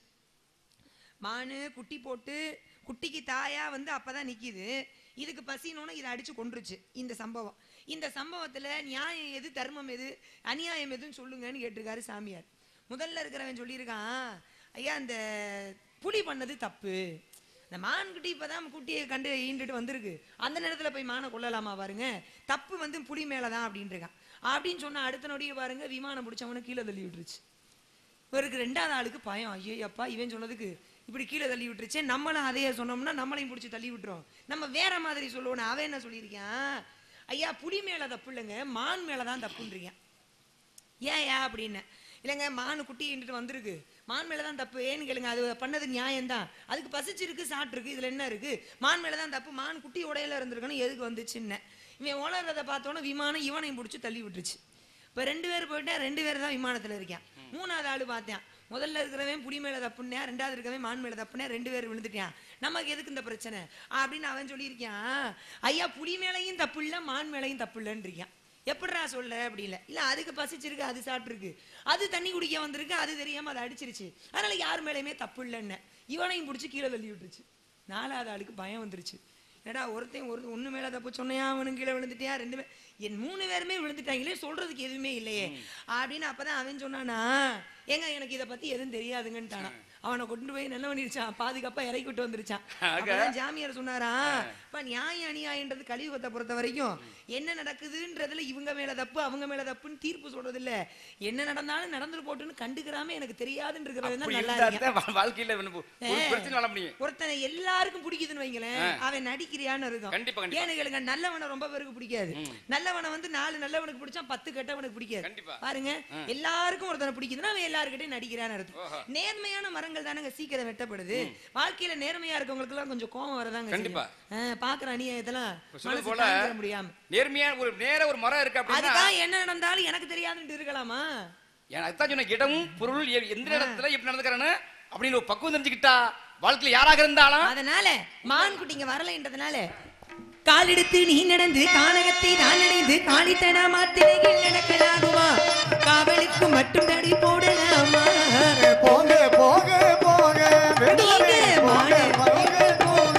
மானு குட்டி போட்டு குட்டிக்கு தாயா வந்து அப்பதான் நிக்குது இதுக்கு பசினோன்னு இதை அடிச்சு கொன்றுச்சு இந்த சம்பவம் இந்த சம்பவத்துல நியாயம் எது தர்மம் எது அநியாயம் எதுன்னு சொல்லுங்கன்னு கேட்டிருக்காரு சாமியார் முதல்ல இருக்கிறவன் சொல்லியிருக்கான் ஐயா இந்த புலி பண்ணது தப்பு இந்த மான் குட்டி இப்பதான் குட்டியை கண்டு ஈண்டுட்டு வந்திருக்கு அந்த நேரத்துல போய் மானை கொல்லலாமா பாருங்க தப்பு வந்து புலி மேலதான் அப்படின்னு இருக்கான் அப்படின்னு சொன்ன அடுத்த நொடியை பாருங்க விமானம் பிடிச்சவனை கீழே தள்ளி விட்டுருச்சு இவருக்கு ரெண்டாவது ஆளுக்கு பயம் ஐயோ அப்பா இவன் சொன்னதுக்கு இப்படி கீழே தள்ளி விட்டுருச்சே நம்மளும் அதையே சொன்னோம்னா நம்மளையும் பிடிச்சி தள்ளி விட்டுரும் நம்ம வேற மாதிரி சொல்லுவோம் அவன் என்ன சொல்லியிருக்கான் ஐயா புலி மேல தப்பு இல்லைங்க மான் மேல தான் தப்புன்றீங்க ஏன் ஏன் அப்படின்னு இல்லைங்க மான் குட்டி ஈண்டுட்டு வந்திருக்கு மான் மேல தான் தப்பு ஏன்னு கேளுங்க அது பண்ணது நியாயம்தான் அதுக்கு பசிச்சிருக்கு சாப்பிட்ருக்கு இதுல என்ன இருக்கு மான் மேல தான் தப்பு மான் குட்டி உடையில இருந்திருக்கணும் எதுக்கு வந்துச்சுன்னு இவன் உணர்றதை பார்த்தோன்னே விமானம் இவனையும் பிடிச்சி தள்ளி விட்டுருச்சு இப்போ ரெண்டு பேர் போயிட்டா ரெண்டு பேர் தான் விமானத்தில் இருக்கேன் மூணாவது ஆளு பார்த்தேன் முதல்ல இருக்கிறவன் புடி மேல தப்புனே ரெண்டாவது இருக்கவன் மான் மேல தப்புனே ரெண்டு பேர் விழுந்துட்டான் நமக்கு எதுக்கு இந்த பிரச்சனை அப்படின்னு அவன் சொல்லியிருக்கான் ஐயா புலி மேலையும் தப்பு இல்லை மான் மேலையும் தப்பு இல்லைன்னு இருக்கான் எப்படிடா சொல்ல அப்படி இல்லை இல்லை அதுக்கு பசிச்சிருக்கு அது சாப்பிட்ருக்கு அது தண்ணி குடிக்க வந்திருக்கு அது தெரியாம அதை அடிச்சிருச்சு அதனால யார் மேலேயுமே தப்பு இல்லைன்னு இவனையும் பிடிச்சி கீழே தள்ளி விட்டுருச்சு நாலாவது ஆளுக்கு பயம் வந்துருச்சு என்னடா ஒருத்தன் ஒரு ஒண்ணு மேல தப்பு சொன்னையா அவனும் கீழே விழுந்துட்டியா ரெண்டு பேர் என் மூணு பேருமே விழுந்துட்டாங்களே சொல்றதுக்கு எதுவுமே இல்லையே அப்படின்னு அப்பதான் அவன் சொன்னானா ஏங்க எனக்கு இதை பத்தி எதுவும் தெரியாதுங்கன்ட்டானா அவனை கொண்டு போய் என்ன பண்ணிருச்சான் பாதுகாப்பா இறக்கி விட்டு வந்துருச்சான் அப்பதான் ஜாமியார் சொன்னாரா இப்ப நியாய அநியாயன்றது கலியுகத்தை பொறுத்த வரைக்கும் என்ன நடக்குதுன்றதுல இவங்க மேல தப்பு அவங்க மேல தப்புன்னு தீர்ப்பு சொல்றது இல்ல என்ன நடந்தாலும் நடந்துட்டு போட்டுன்னு கண்டுக்கிறாம எனக்கு தெரியாதுன்னு இருக்கிறது தான் அப்படி நல்லா இருந்தா இருக்கேன் தான் வா- வாழ்க்கையில வந்து ஒரு பிரச்சனை வர முடியும் ஒருத்தனை எல்லாருக்கும் பிடிக்குதுன்னு வைங்களேன் அவன் நடிக்கிறியான்னு இருக்கும் கண்டிப்பா, கண்டிப்பா. ஏன்னு கேளுங்க நல்லவனை ரொம்ப பேருக்கு பிடிக்காது நல்லவனை வந்து நாலு நல்லவனுக்கு பிடிச்சா பத்து கெட்டவனுக்கு பிடிக்காது கண்டிப்பா. பாருங்க எல்லாருக்கும் ஒருத்தனை பிடிக்குதுன்னா அவன் எல்லாருக்கிட்டையும் நடிக்கிறான்னு அர்த்தம் நேர்மையான மரங்கள் தானங்க சீக்கிரம் வெட்டப்படுது வாழ்க்கையில நேர்மையா இருக்கவங்களுக்கு எல்லாம் கொஞ்சம் கோவம் வரதாங்க கண்டிப்பா. செய்யும். ஆ, பாக்குற அநியாயத்தெல்லாம் இப்ப சொல்றது மனசு போல தாங்கிட முடியாம நேர்மையா ஒரு நேர ஒரு மரம் இருக்கு அப்படின்னா அதுதான் என்ன நடந்தாலும் எனக்கு தெரியாதுன்னு இருக்கலாமா ஏன் அதுதான் சொன்ன இடம் பொருள் எ- எந்த இடத்துல எப்படி நடந்துக்கிறான்னு அப்படின்னு ஒரு பக்குவம் தெரிஞ்சுக்கிட்டா வாழ்க்கையில யாராக இருந்தாலும் அதனால மான் குட்டிங்க வரலைன்றதுனால காலெடுத்து நீ நடந்து கானகத்தை நான் அடைந்து காளித்தனா மாத்திரையில் நடக்கலாகுமா காவலுக்கு மட்டும் தடி போடலாமா போங்க போங்க போங்க நீங்க போங்க மாடு. போங்க போங்க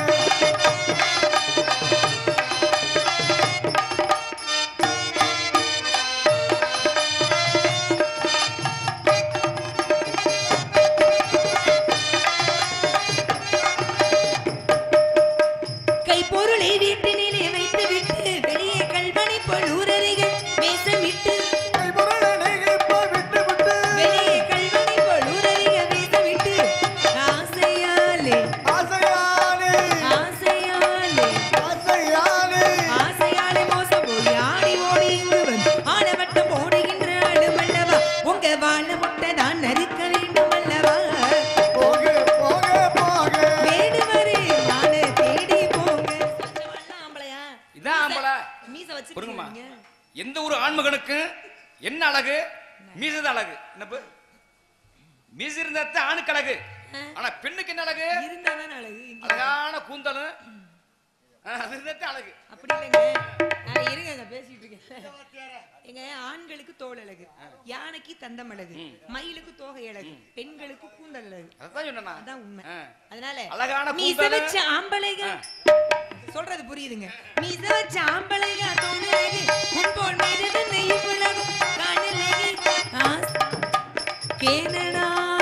கைப்பொருளை வீட்டினிலே வைத்து விட்டு வெளியே கல்வனை போல் ஊரறிகள் வேஷமிட்டு கைபொருளை இப்போ விட்டு விட்டு வெளியே கல்வனை போல் ஊரறிக வேஷமிட்டு ஆசையாலே ஆசையானே ஆசையாலே ஆசையானே ஆசையாலே மோசம் போய் ஆடி ஓடி இங்கு வந்து ஆலவட்டம் போடுகின்ற ஆளுமல்லவா உங்க வாழ முட்டை நான் நறுக்க வேண்டும் அல்லவா போங்க போங்க போங்க வேடுவரே நானே தேடி போங்க ஆம்பளையா இதான் ஆம்பளை மீச பொறுங்கம்மா வச்சிருக்கீங்க எந்த ஒரு ஆண்மகனுக்கு என்ன அழகு மீசது அழகு என்னப்பு மீசு இருந்தா தான் ஆணுக்கு அழகு ஆனா பெண்ணுக்கு என்ன அழகு இருந்தாதான் அழகு இங்க அழகான கூந்தலும் ஆ, அது இருந்தா தான் அழகு அப்படி இல்லைங்க நான் இருங்க பேசிட்டு இருக்கேன் எங்க ஆண்களுக்கு தோல் அழகு யானைக்கு தந்தம் அழகு மயிலுக்கு தோகை அழகு பெண்களுக்கு கூந்தல் அழகு அதான் சொன்னா அதான் உண்மை ஆ. அதனால அழகான மீச கூந்தலு. வச்ச ஆம்பளைங்க சொல்றது புரியுதுங்க மீச வச்ச ஆம்பளைங்க தோணலகு முன்போல் மீது நெய்யும் உலகம் காணலகு ஆஸ்- கேனடா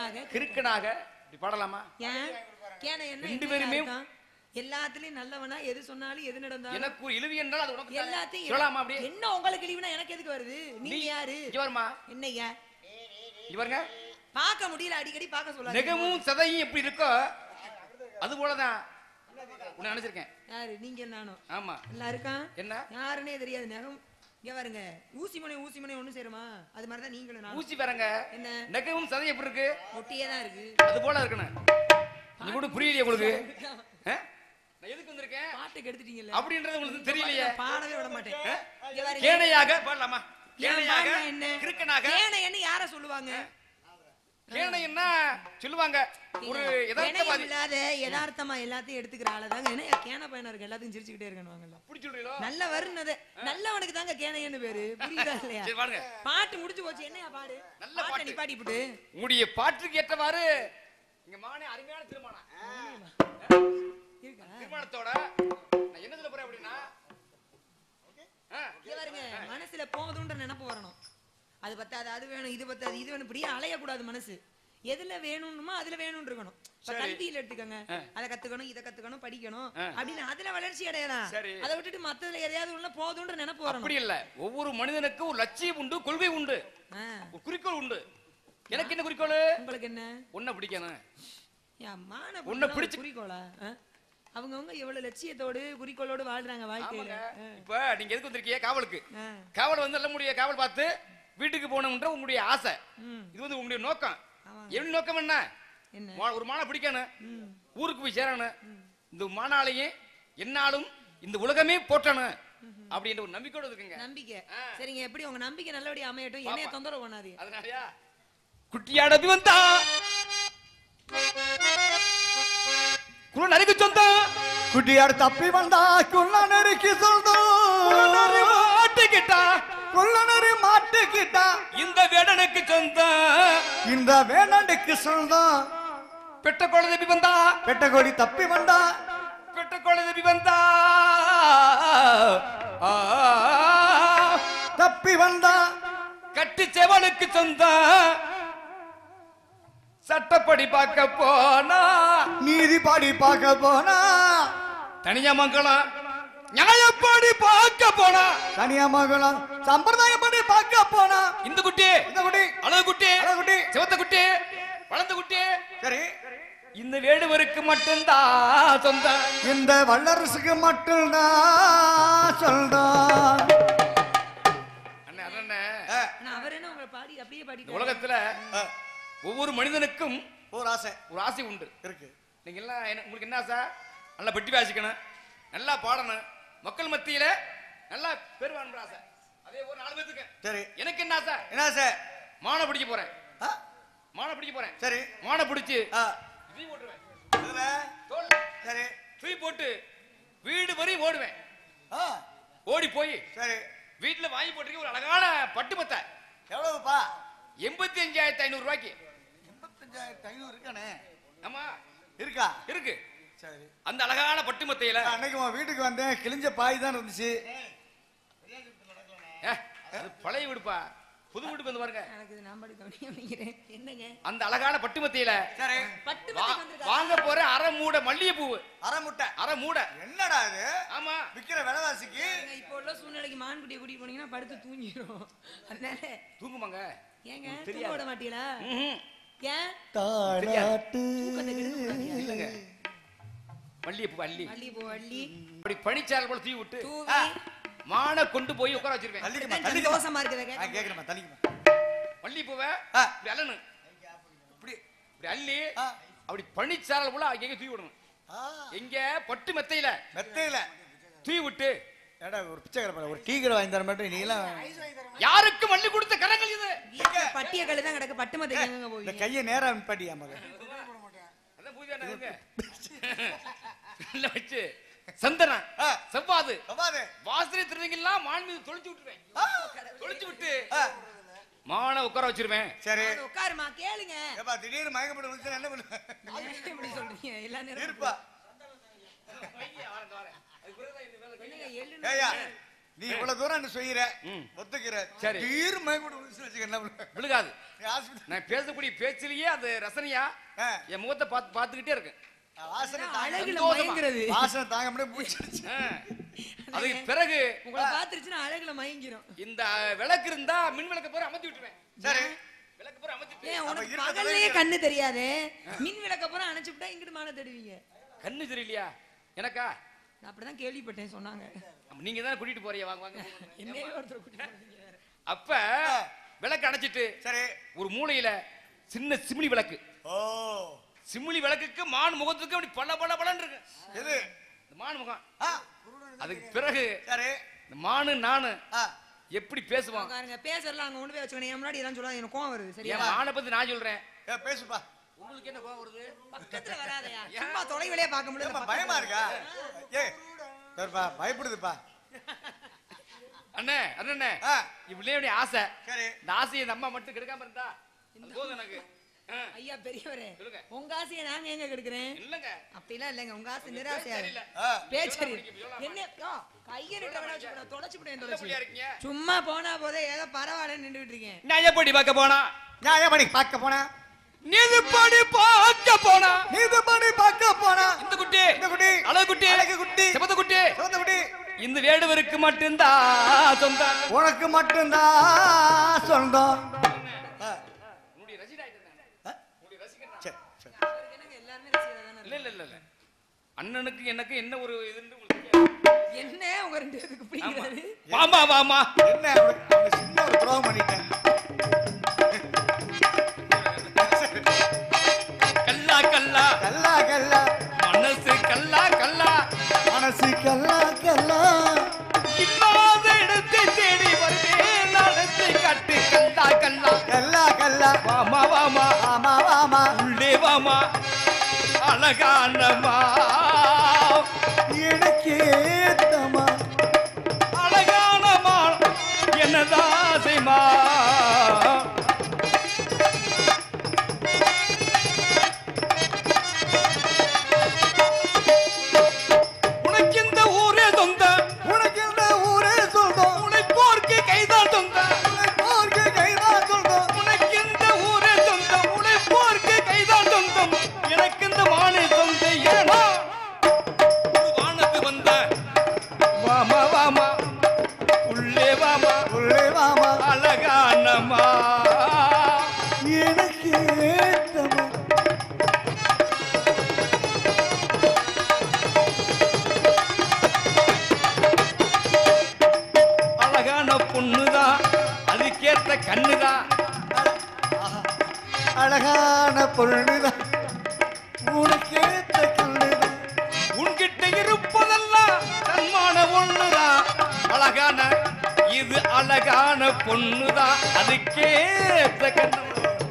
கேனையாக கிறுக்கனாக இப்படி பாடலாமா ஏன் கேனை என்ன ரெண்டு என்னையா பேருமே- இருக்கான்? எல்லாத்துலயும் நல்லவனா எது சொன்னாலும் எது நடந்தாலும் எனக்கு ஒரு இழுவி என்றால் அது உனக்கு தானே. எல்லாத்தையும் சொல்லலாமா அப்படியே என்ன உங்களுக்கு இழிவுனா எனக்கு எதுக்கு வருது நீங்க யாரு இங்க வருமா என்னய்யா இவருங்க பார்க்க முடியல அடிக்கடி பார்க்க சொல்லாது நெகமும் சதையும் எப்படி இருக்கோ அது போலதான் உன்னை நினைச்சிருக்கேன் யாரு நீங்க நானும் ஆமா நல்லா இருக்கான் என்ன யாருன்னே தெரியாது நகம் இங்க பாருங்க ஊசி மணி ஊசி மணி ஒண்ணு சேருமா அது மாதிரிதான் நீங்களும் நானும் ஊசி வரங்க என்ன நெகமும் சதையும் எப்படி இருக்கு ஒட்டியே தான் இருக்கு அது போல இருக்கணும் இது கூட புரியலையே உங்களுக்கு ஆ? நான் எதுக்கு வந்திருக்கேன் பாட்டுக்கு எடுத்துட்டீங்கல்ல அப்படின்றது உங்களுக்கு தெரியலையே நான் பாடவே விட மாட்டேன் இங்க பாருங்க கேனையாக பாடலாமா ஏன் கேனையாக பாடினா என்ன கிறுக்கனாக கேனைன்னு யார சொல்லுவாங்க கேனைன்னா சொல்லுவாங்க ஒரு வினயம் எதார்த்தவாதி இல்லாத யதார்த்தமா எல்லாத்தையும் எடுத்துக்கிற ஆளதாங்க என்ன கேன பையனா இருக்கு எல்லாத்தையும் சிரிச்சுக்கிட்டே இருக்கணுவாங்கல்ல அப்படி சொல்றீங்களோ நல்ல வருனது நல்லவனுக்கு தாங்க கேனையன்னு பேரு புரியுதா இல்லையா சரி பாருங்க பாட்டு முடிச்சு போச்சு என்னையா பாடு நல்ல பாட்டை பாட்டு. நிப்பாட்டி விட்டு உங்களுடைய பாட்டுக்கு ஏற்றவாறு இங்க மானே அருமையான திருமணம் இருக்கா திருமணத்தோட நான் என்ன சொல்ல போறேன் அப்படின்னா ஆ, இங்க பாருங்க மனசுல போதுன்ற நினைப்பு வரணும் அது பத்தாது அது வேணும் இது பத்தாது இது வேணும் இப்படியே அலையக்கூடாது மனசு எதுல வேணும்னுமோ அதுல வேணும்னு இருக்கணும் இப்ப சரி. கல்வியில எடுத்துக்கோங்க அதை கத்துக்கணும் இதை கத்துக்கணும் படிக்கணும் ஆ. அப்படின்னு அதுல வளர்ச்சி அடையலாம் சரி. அதை விட்டுட்டு மத்ததுல எதையாவது உள்ள போதுன்ற நினைப்பு வரணும் அப்படி இல்ல ஒவ்வொரு மனிதனுக்கும் ஒரு லட்சியம் உண்டு கொள்கை உண்டு ஆ. ஒரு குறிக்கோள் உண்டு எனக்கு என்ன குறிக்கோள் உங்களுக்கு என்ன உன்னை பிடிக்கணும் ஏன் மான உன்னை பிடிக்கணும் பிடிச்சு- ஒரு குறிக்கோளா ஆ? அவங்கவங்க எவ்வளவு லட்சியத்தோடு குறிக்கோளோடு வாழ்றாங்க வாழ்க்கையில ஆமாங்க. இப்ப நீங்க எதுக்கு வந்திருக்கீங்க காவலுக்கு ஆ. காவல் வந்து நல்ல முடிய காவல் பார்த்து வீட்டுக்கு போகணும்ன்ற உங்களுடைய ஆசை ம். இது வந்து உங்களுடைய நோக்கம் ஆமாங்க. என்ன நோக்கம் என்ன என்ன மா- ஒரு மானை பிடிக்கணும் ம். ஊருக்கு போய் சேரணும் இந்த மானாலையும் என்னாலும் இந்த உலகமே போற்றணும் அப்படின்ற ஒரு நம்பிக்கையோட இருக்குங்க நம்பிக்கை ஆ. சரிங்க எப்படி உங்க நம்பிக்கை நல்லபடியா அமையட்டும் என்னைய பாப்பா. தொந்தரவு பண்ணாதீங்க அதனாலயா குட்டியாட வந்தா குரல் அருகு சொந்தம் குட்டியார் தப்பி வந்தா குள்ளனருக்கு சொல்தோம் மாட்டுக்கிட்டா குள்ளனரு மாட்டுக்கிட்டா இந்த வேடனுக்கு சொந்தம் இந்த வேணாண்டுக்கு சொல்தோம் பெட்ட குழந்தை வந்தா பெட்டகோடி தப்பி வந்தா பெட்ட குழந்தை வந்தா ஆ, தப்பி வந்தா கட்டி செவனுக்கு சொந்தம் சட்டப்படி பார்க்க போனா நீதிபடி பார்க்க போனா தனியா மங்கலம் நியாயப்படி பார்க்க போனா தனியா மகளம் சம்பிரதாயப்படி பார்க்க போனா இந்த குட்டி இந்த குட்டி அழகு குட்டி அழகு குட்டி. சிவத்த குட்டி வளர்ந்த குட்டி சரி இந்த வேடுவருக்கு மட்டும்தான் சொந்தம் இந்த வல்லரசுக்கு மட்டும்தான் சொல்றோம் அண்ணே அண்ணே ஆனா அவர் என்ன உங்களை பாடி அப்படியே இந்த பாடி உலகத்துல ஒவ்வொரு மனிதனுக்கும் ஒரு ஆசை ஒரு ஆசை உண்டு இருக்கு நீங்க எல்லாம் என்ன- உங்களுக்கு என்ன ஆசை நல்லா பெட்டி வாசிக்கணும் நல்லா பாடணும் மக்கள் மத்தியில நல்லா பேர் வாங்கணும் ஆசை அதே ஒரு நாலு பேத்துக்கு சரி எனக்கு என்ன ஆசை என்ன ஆசை மானை பிடிக்க போறேன் ஆ, மானை பிடிக்க போறேன் சரி மானை பிடிச்சு ஆ, தூக்கி போட்டுருவேன் இதுல தோல் சரி தூக்கி போட்டு வீடு வரை ஓடுவேன் ஆ, ஓடி போய் சரி வீட்டுல வாங்கி போட்டிருக்க ஒரு அழகான பட்டு பத்தை எவ்வளவுப்பா எண்பத்தி அஞ்சாயிரத்தி ஐநூறு ரூபாய்க்கு எண்பத்தஞ்சாயிரத்தி ஐநூறு இருக்கானே ஆமா இருக்கா இருக்கு சரி அந்த அழகான பட்டு மத்தையில அன்னைக்கு உன் வீட்டுக்கு வந்தேன் கிழிஞ்ச பாய் தான் இருந்துச்சு ஏ, அது பழைய வீடுப்பா புது வீட்டுக்கு வந்து பாருங்க எனக்கு இது நான் பாடி கவனிக்க அப்படிங்கிறேன் என்னங்க அந்த அழகான பட்டு மத்தையில சரி பட்டு வா- மத்தைக்கு வந்திருக்கா? வாங்க போற அரை மூட மல்லிகை பூவு அரை முட்டை அரை மூட என்னடா இது ஆமா விக்கிற விலைவாசிக்கு ஏங்க, இப்போ உள்ள சூழ்நிலைக்கு மான்குட்டியை கூட்டிட்டு போனீங்கன்னா படுத்து தூங்கிடும் அதனால தூங்குமாங்க ஏங்க உங்களுக்கு தூங்க தெரியாது. விட மாட்டீங்களா ம்ஹும். ஏன் தாளாட்டு தூக்கத்தை கெடுக்க கூடாது. இல்லைங்க மல்லிகை பூ அள்ளி அள்ளி போ அள்ளி அப்படி பனிச்சால் போல தூவி விட்டு தூவி மானை கொண்டு போய் உட்கார வச்சிருவேன் தள்ளிக்குமா இதுதான் தள்ளிக்குமா சந்தோஷமா இருக்குதா கேட்க நான் கேக்குறேன் தள்ளிக்குமா மல்லி பூவை ஆ. இப்படி அள்ளணும் இப்படி இப்படி அள்ளி ஆ. அப்படி பனிச்சாரல் போல அங்க தூவி விடணும் ஆ, எங்க பட்டு மெத்தையில மெத்தையில தூவி விட்டு ஏடா ஒரு பிச்சை கடை ஒரு டீ கடை வாங்கி தர மாட்டேன் நீ எல்லாம் யாருக்கு மல்லி கொடுத்த கரங்கள் இது வீட்டுல பட்டிய கல்லு தான் கிடக்கு பட்டு மத்தைக்கு எங்க இந்த போவீங்க கையை நேரா நிப்பாட்டியா மகன் அதான் பூஜை அண்ணா இருக்கு. உள்ள வச்சு சந்தனம் ஆ. செவ்வாது அவ்வாது வாசனை திருவங்கெல்லாம் மான் மீது தொலைச்சு விட்டுருவேன் ஆ, தொலைச்சு விட்டு ஆ, மானை உட்கார வச்சிருவேன் சரி வந்து உட்காருமா கேளுங்க ஏப்பா திடீர்னு மயக்கப்பட்டு விழுந்துச்சுன்னா என்ன பண்ணுவேன் ஏன் இப்படி சொல்றீங்க எல்லா நேரம் இருப்பா என்னங்க எள்ளுன்னு ஏய்யா நீ இவ்வளவு தூரம் என்ன செய்யற ம். ஒத்துக்கிற சரி. தீர் மயக்கூட விழுந்து வச்சுக்க என்ன பண்ணுவ? விழுகாது நீ ஆஸ்பத்திரி நான் பேசக்கூடிய பேச்சிலேயே அது ரசனையா ஆ, என் முகத்தை பார்த்து பார்த்துக்கிட்டே இருக்கு வாசனை தாங்க அழகுல சந்தோஷமா. மயங்கிறது வாசனை தாங்க முடியாது பூச்சிடுச்சு ஆ. அதுக்கு பிறகு உங்களை பாத்துருச்சுன்னா அழகுல மயங்கிரும் இந்த விளக்கு இருந்தா மின் விளக்கு போற அமர்த்தி விட்டுருவேன் சரி விளக்கு போற அமர்த்தி ஏன் உனக்கு இருக்க பகல்லையே கண்ணு தெரியாதே மின் விளக்க பூரா அணைச்சு விட்டா இங்கிட்டு மேல தேடுவீங்க கண்ணு தெரியலையா எனக்கா நான் அப்படிதான் கேள்விப்பட்டேன் சொன்னாங்க அப்ப நீங்க தான் கூட்டிட்டு போறீங்க வாங்க வாங்க என்னையே ஒருத்தர் கூட்டிட்டு போனீங்க வேற. அப்ப விளக்கு அணைச்சிட்டு சரி ஒரு மூலையில சின்ன சிமிலி விளக்கு ஓ சிமிலி விளக்குக்கு மான் முகத்துக்கு அப்படி பல பல பலன்னு இருக்கு எது இந்த மான் முகம் ஆ, அதுக்கு பிறகு சரி இந்த மானு நானு ஆ, எப்படி பேசுவான் உட்காருங்க பேசறலாம் அங்க கொண்டு போய் வச்சுக்கணும் என் முன்னாடி எல்லாம் சொல்லாத எனக்கு கோவம் வருது சரியா என் மானை பத்தி நான் சொல்றேன் ஏ, பேசுப்பா உங்களுக்கு என்ன கோவம் வருது பக்கத்துல வராதயா சும்மா தொலைவிலே பார்க்க முடியல ஏப்பா பயமா இருக்கா ஏ சரிப்பா பயப்படுதுப்பா அண்ணே அண்ணே ஆ, இவ்வளவு ஆசை சரி இந்த ஆசையை இந்த அம்மா மட்டும் கெடுக்காம இருந்தா அது போதும் எனக்கு ஆ, ஐயா பெரியவரே சொல்லுங்க. உங்க ஆசையை நாங்க எங்க கெடுக்கிறேன் இல்லங்க அப்படிலாம் இல்லைங்க உங்க ஆசை நிராசையா சரியில்லை. ஆ, பேச்சரி என்ன யோ, கையை நிட்ட வேணா வச்சுக்கோ, தொலைச்சு விட்டேன் நல்ல தொலைச்சு. புள்ளியா இருக்கீங்க சும்மா போனா போதே ஏதோ பரவாயில்ல நின்றுட்டு இருக்கேன் நான் எப்படி பார்க்க போனா நான் ஏன் பண்ணி பார்க்க போனா நீதிப்படி பார்க்க போனா நீது பண்ணி பார்க்க போனா இந்த குட்டி இந்த குட்டி அழகு குட்டி அழகு குட்டி சிவத்த குட்டி சிவந்த குட்டி இந்த வேடுவருக்கு மட்டும்தான் சொந்தம் உனக்கு மட்டும்தான் சொந்தம் ஆ, உன்னுடைய ரசிகன் ஆயிட்டேன் நான். ஆ, உன்னுடைய ரசிகன் நான். சரி சரி எனக்கு எல்லாருமே ரசிகரா தானே இல்ல இல்ல இல்ல இல்ல அண்ணனுக்கு எனக்கு என்ன ஒரு இதுன்னு உங்களுக்கு தெரியாது. என்ன உங்க ரெண்டு பேருக்கு பிடிக்கிறாரு வாமா வாமா என்ன அவனுக்கு- அவனுக்கு சின்ன ஒரு துரோகம் பண்ணிட்டேன் கல்லா கல்லா கல்லா கல்லா மனசு கல்லா கல்லா மனசு கல்லா கல்லா இல்லாத இடத்தை தேடி வருவேன் நடத்தை காட்டு கல்லா கல்லா கல்லா கல்லா வாமா வாமா வாமா வாமா உள்ளே வாமா அழகானமா எனக்கு ஏத்தமா அழகானமா என்னதாசைமா உனக்கு இந்த ஊரே சொந்த உனக்கு இந்த ஊரே சொல்றோம் உழைப்போர்க்கு கைதான் சொந்த போர்க்கு கைதான் சொல்றோம் உனக்கு இந்த ஊரே சொந்தம் உழைப்போர்க்கு கைதான் சொந்தம் எனக்கு இந்த மானை சொந்த ஏனா ஒரு வானத்து வந்த வாமா வாமா உள்ளே வாமா உள்ளே வாமா அழகானமா எனக்கு ஏத்தமா அழகான பொண்ணுதான் அதுக்கேத்த கண்ணுதான் ஆஹா. அழகான பொண்ணுதான் உனக்கு ஏத்த கண்ணுதான் உன்கிட்ட இருப்பதெல்லாம் தன்மான ஒண்ணுதான் அழகான இது அழகான பொண்ணுதான் அதுக்கேத்த கண்ணு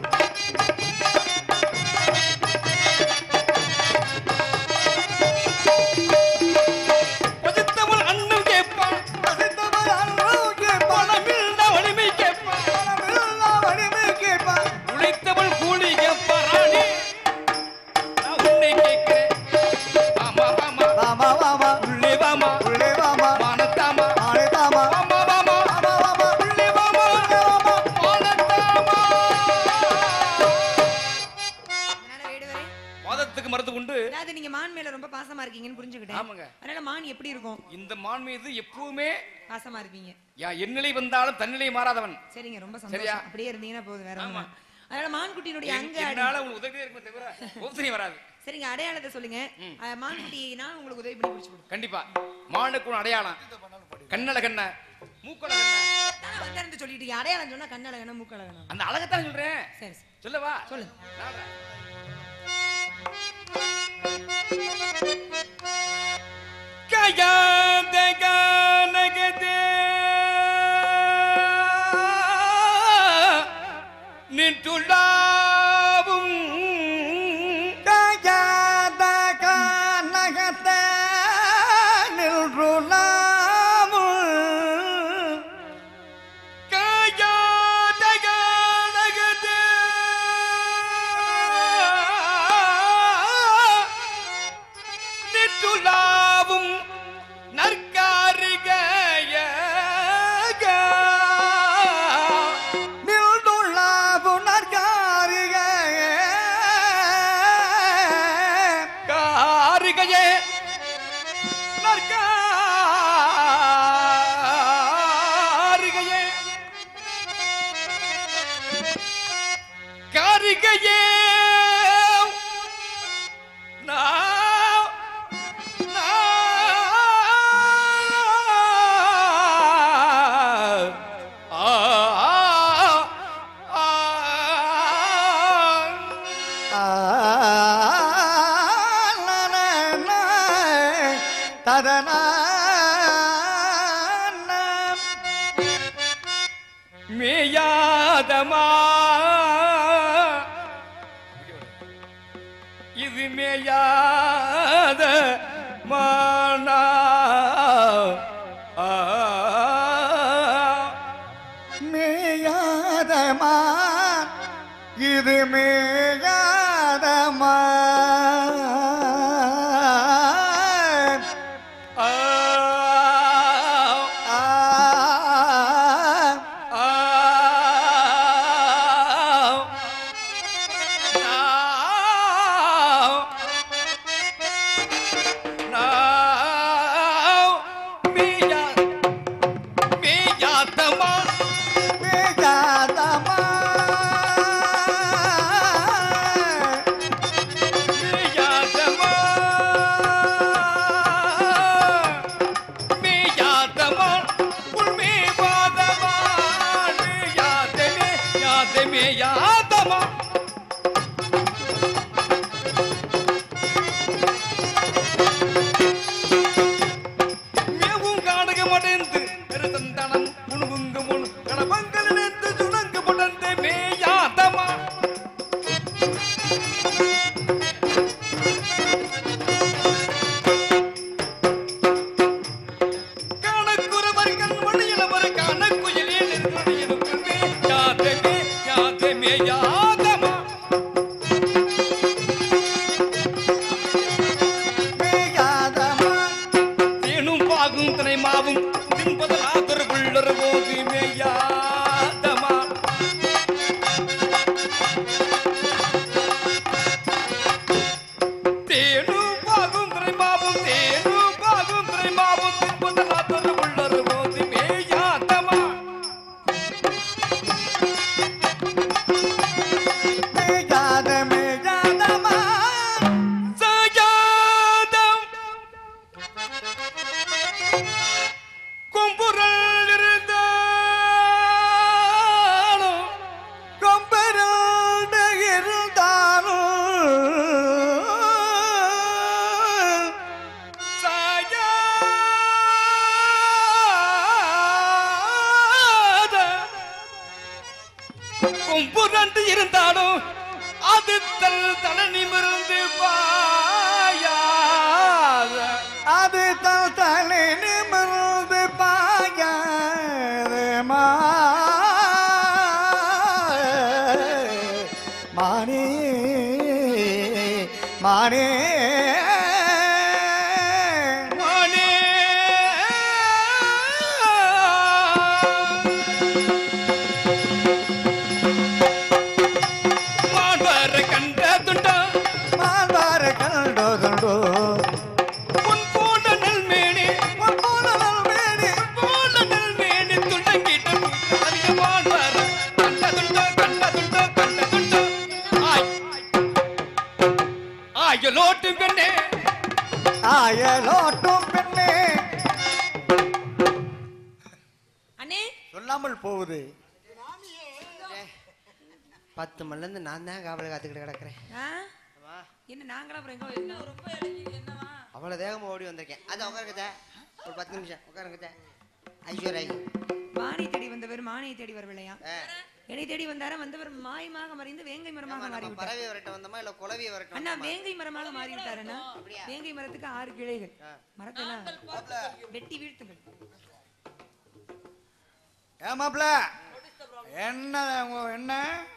பசித்தவள் அண்ணன் கேட்பான் பசித்தவர் அன்பும் கேட்பான். பணமில்ல வலிமை கேட்பான் பணமில்லா வலிமை கேட்பான். உழைத்தவள் கூலி கேட்பாராணி நான் உன்னை கேட்கிறேன் ஆமா ஆமா வாமா வாமா உள்ளே வாமா உள்ளே வாமா மானத்தாமா ஆளே தாமா வாமா வாமா வாமா வாமா உள்ளே வாமா உள்ளே வாமா மானத்தாமா அதனால வேடுவரே வாதத்துக்கு மருந்து உண்டு அதாவது நீங்க மான் மேல ரொம்ப பாசமா இருக்கீங்கன்னு புரிஞ்சுக்கிட்டேன் ஆமாங்க அதனால மான் எப்படி இருக்கும் இந்த மான் மீது எப்பவுமே பாசமா இருப்பீங்க யா எந்நிலை வந்தாலும் தன்னிலை மாறாதவன் சரிங்க ரொம்ப சரியா? சந்தோஷம் அப்படியே இருந்தீங்கன்னா போதும் வேற ஒண்ணும் இல்ல. அதனால மான்குட்டியினுடைய என்- அங்க அடி- என்னால உங்களுக்கு உதவியே இருக்குமே தவிர உபசரியம் வராது சரிங்க அடையாளத்தை சொல்லுங்க அஹ், மான்குட்டி நான் உங்களுக்கு உதவி பண்ணி பிடிச்சு கொடுப்பேன் கண்டிப்பா மானுக்கு ஒரு அடையாளம் கண்ணல கண்ண மூக்கல கண்ண நான் வந்து இருந்து சொல்லிட்டு இருக்கேன். அடையாளம் சொன்னா கண்ணழகனா மூக்கழகனா அந்த அழகத்தான் சொல்றேன் சரி சரி. சொல்லவா சொல்லு. நாடுறேன். கயாத கானகதே நின்றுள்ளாவும் காயாத கானகத்தே நின்றுலாமுள். காயாத கானகதே நின்றுள்ளாவும் காரிகையே நற்காரிகையே காரிகையே நான் நான் ஆ ஆ ஆ ததனா மேயாதமா இது மேயாத மானா ஆ. மேயாதமா இது மேயாதமா ஆ. ஆ ஆ. Now, now, மேயா மேயாதமா மேயாதமா மேயாதமா மேயாதமா உள் மேவாதமா மேயாதமே யாதமே யாதமா மேவும் காடுக மடைந்து பெருதந்தனம் உணுகுங்க முன் கடமங்கள் நினைத்து சுணங்கு புடந்து மேயாதமா கணக்குறவர் கண்மணியிலவர் கணக்குயிலே நின்றடியிருக்குமே யாதமே யாதமே யாதமா மேயாதமா தேனும் பாகும் தினை மாவும் தின்பதலாதொரு புள்ளொரு போது மேயாதமா தேனும் பாகும் தினை மாவும் தேனும் பாகும் தினை மாவும் தின்பதலாதொரு புள்ளொரு போது மேயாதமா மேயாத மேயாதமா சாயாதம் கும்புரல் இருந்தாலும் கொம்பரோடு இருந்தாலும் சாயாத கும்புரண்டு இருந்தாலும் அது தல் தலை நிமிர்ந்து பாயாத அது தன் தலை நிமிர்ந்து பாயாது மானே மானே மானே மாண்பர கண்ட துண்டா மால்வார கண்டோதுண்டோ உன் போல நல்மேனி பொன்போலவேணி போல நல்மேனி துண்டங்கிட்ட அதிக மாண்பர கண்ட துண்டா கண்ட துண்டா கண்ட துண்டா ஆய் ஆயலோட்டும் பெண்ணே ஆயலோட்டும் பெண்ணே அண்ணே சொல்லாமல் போகுது பத்து மணிலேருந்து நான் தான் காவலை காத்துக்கிட்டு கிடக்குறேன் ஆ? என்ன நாங்களா அப்புறம் எங்க என்ன ரொம்ப இளைஞர் என்னவா அவ்வளோ வேகமாக ஓடி வந்திருக்கேன் அது உட்காருங்க ஒரு பத்து நிமிஷம் உட்காருங்க ஐஸ்வர்யா மானை தேடி வந்தவர் மானை தேடி வரவில்லையா ஆ. என்னை தேடி வந்தாரா வந்தவர் மாயமாக மறைந்து வேங்கை மரமாக மாறி நம்ம விட்டார் பறவை வரட்ட வந்தோமா இல்லை குலவிய வரட்ட அண்ணா வந்தோமா வேங்கை மரமாக மாறி விட்டாருன்னா வேங்கை மரத்துக்கு ஆறு கிளைகள் மரத்தெல்லாம் வெட்டி வீழ்த்துங்கள் ஏமாப்ல என்ன உங்க- என்ன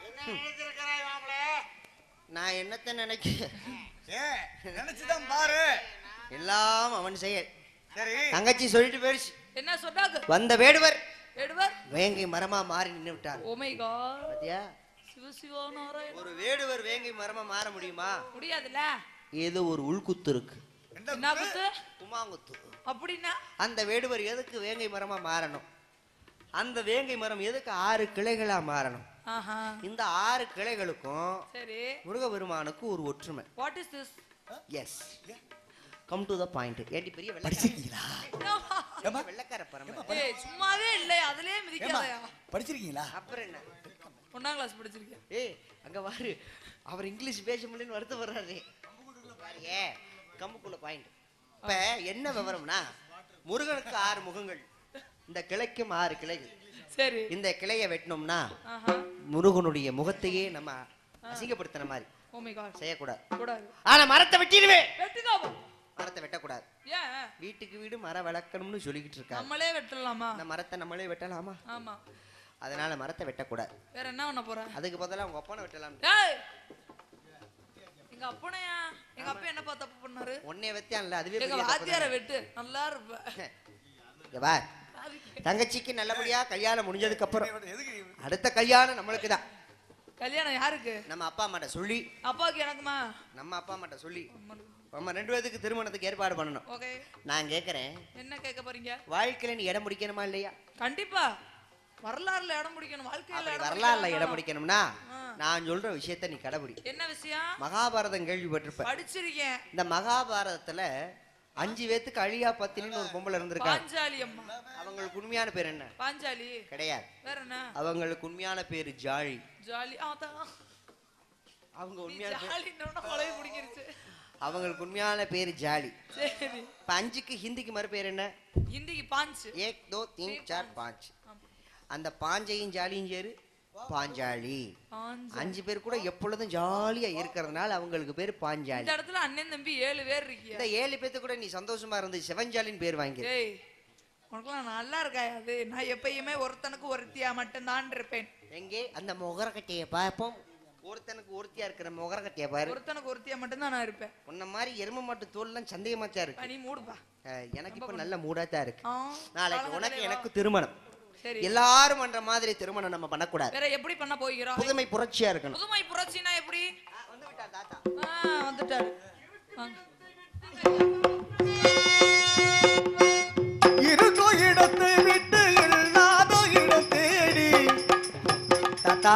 நான் என்னத்தை நினைக்க ஏ நினைச்சுதான் பாரு எல்லாம் அவன் செயல் சரி தங்கச்சி சொல்லிட்டு போயிடுச்சு என்ன சொன்னாங்க வந்த வேடுவர் எடுவர் வேங்கை மரமா மாறி நின்று விட்டார் ஓ மை காட் பாத்தியா சிவ சிவா நாராயண ஒரு வேடுவர் வேங்கை மரமா மாற முடியுமா முடியாதுல்ல ஏதோ ஒரு உள்குத்து இருக்கு என்ன குத்து குமாங்குத்து அப்படின்னா அந்த வேடுவர் எதுக்கு வேங்கை மரமா மாறணும் அந்த வேங்கை மரம் எதுக்கு ஆறு கிளைகளா மாறணும் ஆஹா இந்த ஆறு கிளைகளுக்கும் சரி முருகபெருமானுக்கு ஒரு ஒற்றுமை what is this yes come to the point ஏண்டி பெரிய வெள்ளக்கார படிச்சிருக்கீங்களா ஏம்மா வெள்ளக்கார பரம ஏய் சும்மாவே இல்லை அதுலயே ஏம்மா மிதிக்காதயா படிச்சிருக்கீங்களா அப்புறம் என்ன ஒன்னாம் கிளாஸ் படிச்சிருக்கேன் ஏய் அங்க வாரு அவர் இங்கிலீஷ் பேச முடியலன்னு வருத்தப்படுறாரு பாருங்க கம்புக்குள்ள பாயிண்ட் இப்ப என்ன விவரம்னா முருகனுக்கு ஆறு முகங்கள் இந்த கிளைக்கும் ஆறு கிளைகள் சரி இந்த கிளையை வெட்டினோம்னா ஆஹா முருகனுடைய முகத்தையே நம்ம அசிங்கப்படுத்தின மாதிரி ஓ மை காட் செய்யக்கூடாது கூடாது ஆனா மரத்தை வெட்டிடுவேன் வெட்டுக்காபோ மரத்தை வெட்டக்கூடாது ஏன் வீட்டுக்கு வீடு மரம் வளர்க்கணும்னு சொல்லிக்கிட்டு இருக்காங்க நம்மளே வெட்டலாமா அந்த மரத்தை நம்மளே வெட்டலாமா ஆமா அதனால மரத்தை வெட்டக்கூடாது வேற என்ன பண்ண போற அதுக்கு பதிலா உங்க அப்பனை வெட்டலாம் ஏய் எங்க அப்பனையா எங்க அப்பா என்னப்பா தப்பு பண்ணாரு உன்னைய வெத்தியான்ல அதுவே எங்க பெரிய தப்பு வாத்தியார தானே. வெட்டு நல்லா இருப்ப இங்க வா தங்கச்சிக்கு நல்லபடியா கல்யாணம் முடிஞ்சதுக்கு அப்புறம் அடுத்த கல்யாணம் நம்மளுக்கு தான் கல்யாணம் யாருக்கு நம்ம அப்பா அம்மாட்ட சொல்லி அப்பாவுக்கு எனக்குமா நம்ம அப்பா அம்மாட்ட சொல்லி நம்ம ரெண்டு பேத்துக்கு திருமணத்துக்கு ஏற்பாடு பண்ணணும் ஓகே நான் கேக்குறேன் என்ன கேட்க போறீங்க வாழ்க்கையில நீ இடம் முடிக்கணுமா இல்லையா கண்டிப்பா வரலாறுல இடம் பிடிக்கணும் வாழ்க்கையில அப்படி இடம் வரலாறுல பிடிக்கணும். இடம் முடிக்கணும்னா ஆ. நான் சொல்ற விஷயத்த நீ கடைபிடி என்ன விஷயம் மகாபாரதம் கேள்விப்பட்டிருப்ப படிச்சிருக்கேன் இந்த மகாபாரதத்துல அஞ்சு பேத்துக்கு அழியா பத்தினின்னு ஒரு பொம்பளை இருந்திருக்காங்க பாஞ்சாலி அம்மா அவங்களுக்கு உண்மையான பேர் என்ன பாஞ்சாலி கிடையாது வேற என்ன அவங்களுக்கு உண்மையான பேர் ஜாழி ஜாலி அதான் அவங்க நீ உண்மையான பேர் ஜாலின்னு கொலை பிடிங்கிருச்சு அவங்களுக்கு உண்மையான பேர் ஜாலி சரி இப்ப அஞ்சுக்கு ஹிந்திக்கு மறு பேர் என்ன ஹிந்திக்கு பாஞ்சு ஏக் தோ தீன் சார் பாஞ்ச் ஆமா. அந்த பாஞ்சையும் ஜாலியும் சேரு பாஞ்சாலி பாஞ்சு அஞ்சு பேர் கூட எப்பொழுதும் ஜாலியா இருக்கிறதுனால அவங்களுக்கு பேர் பாஞ்சாலி இந்த இடத்துல அண்ணன் தம்பி ஏழு பேர் இருக்கியா இந்த ஏழு பேத்து கூட நீ சந்தோஷமா இருந்து சிவஞ்சாலின்னு பேர் வாங்கி ஏய் உனக்குலாம் நல்லா இருக்கா அது நான் எப்பயுமே ஒருத்தனுக்கு ஒருத்தியா மட்டும்தான் இருப்பேன் எங்கே அந்த முகரக்கட்டையை பார்ப்போம் ஒருத்தனுக்கு ஒருத்தியா இருக்கிற முகரக்கட்டையை பாரு ஒருத்தனுக்கு ஒருத்தியா மட்டும்தான் நான் இருப்பேன் உன்ன மாதிரி எரும மாட்டு தோல்லாம் சந்தேகமாச்சா இருக்கு அப்ப நீ மூடுப்பா அஹ், எனக்கு இப்ப நல்ல மூடா தான் இருக்கு ஆ, நாளைக்கு காலங்கத்திலே உனக்கு வா. எனக்கு திருமணம் சரி எல்லாரும் பண்ற மாதிரி திருமணம் நம்ம பண்ணக்கூடாது வேற எப்படி பண்ண போகிறோம் புதுமை புரட்சியா இருக்கணும் புதுமை புரட்சினா எப்படி வந்து விட்டா தாத்தா ஆ வந்துட்டாரு வாங்க. இருக்கும் இடத்தை விட்டு இல்லாத இடம் தேடி தாத்தா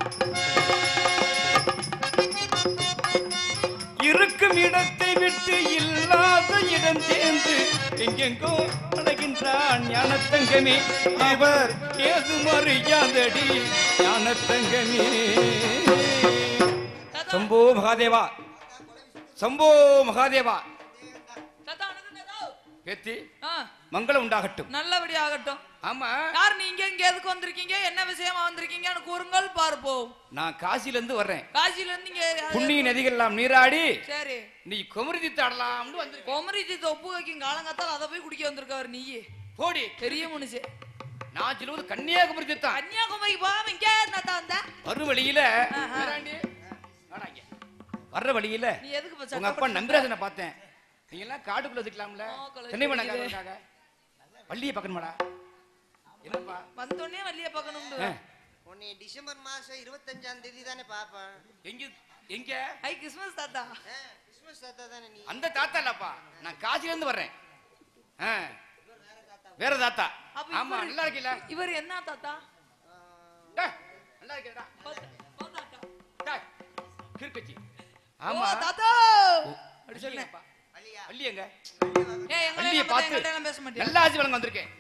இருக்கும் இடத்தை விட்டு இல்லாத இடம் சேர்ந்து எங்கெங்கோ அடைகின்றான் ஞானத்தங்கமே அவர் ஏது மறியாதடி ஞானத்தங்கமே தாத்தா, சம்போ மகாதேவா சம்போ மகாதேவா தாத்தா, வணக்கம் தாத்தா. பேத்தி ஆ, மங்களம் உண்டாகட்டும் நல்லபடி ஆகட்டும் ஆமா யார் நீங்க இங்க எதுக்கு வந்திருக்கீங்க என்ன விஷயமா வந்திருக்கீங்கன்னு கூறுங்கள் பார்ப்போம் நான் காசில இருந்து வர்றேன் காசில இருந்து இங்க யாரு- புண்ணிய நதிகள் எல்லாம் நீராடி சரி நீ குமரிதி தாடலாம்னு வந்து குமரி தீத்த ஒப்பு வைக்கும் காலங்காத்தால் அதை போய் குடிக்க வந்திருக்காரு நீ போடி பெரிய மனுஷன் நான் சொல்லுவது கன்னியாகுமரி தான் கன்னியாகுமரிக்கு போகாம இங்கே தாத்தா வந்த வரும் வழியில ஆஹா. வேறாண்டி, வாடா இங்க. வர்ற வழியில நீ எதுக்கு இப்ப உங்க சட்டை அப்பா நம்பிராஜனை பார்த்தேன் நீங்க எல்லாம் காட்டுக்குள்ள வச்சுக்கலாம்ல ஆ, கொலை சென்னை செய்யுது. பண்ணக்காக வள்ளியை பார்க்கணுமாடா என்னப்பா வந்தோடனே வள்ளிய பார்க்கணும் ஆ, உன்னை டிசம்பர் மாசம் இருபத்தஞ்சாம் தேதி தானே பாப்பேன் எங்க எங்க ஐ கிறிஸ்மஸ் தாத்தா கிறிஸ்மஸ் தாத்தா தானே நீ அந்த தாத்தா இல்லப்பா நான் காசில இருந்து வர்றேன் ஆ, வேற தாத்தா அப்ப ஆமா இவரு- நல்லா இருக்கீல இவர் என்ன தாத்தா டேய், நல்லா இருக்கேடா போ தாத்தா. டேய், கிறுக்கச்சி ஓ, ஆமா தாத்தா ஓ, அப்படி சொன்னேன் வள்ளியா வள்ளி எங்க ஏய் எங்களை வள்ளியை எல்லாம் பார்த்து எங்கள்ட்ட எல்லாம் பேச மாட்டியா நல்ல ஆசி வழங்க வந்திருக்கேன்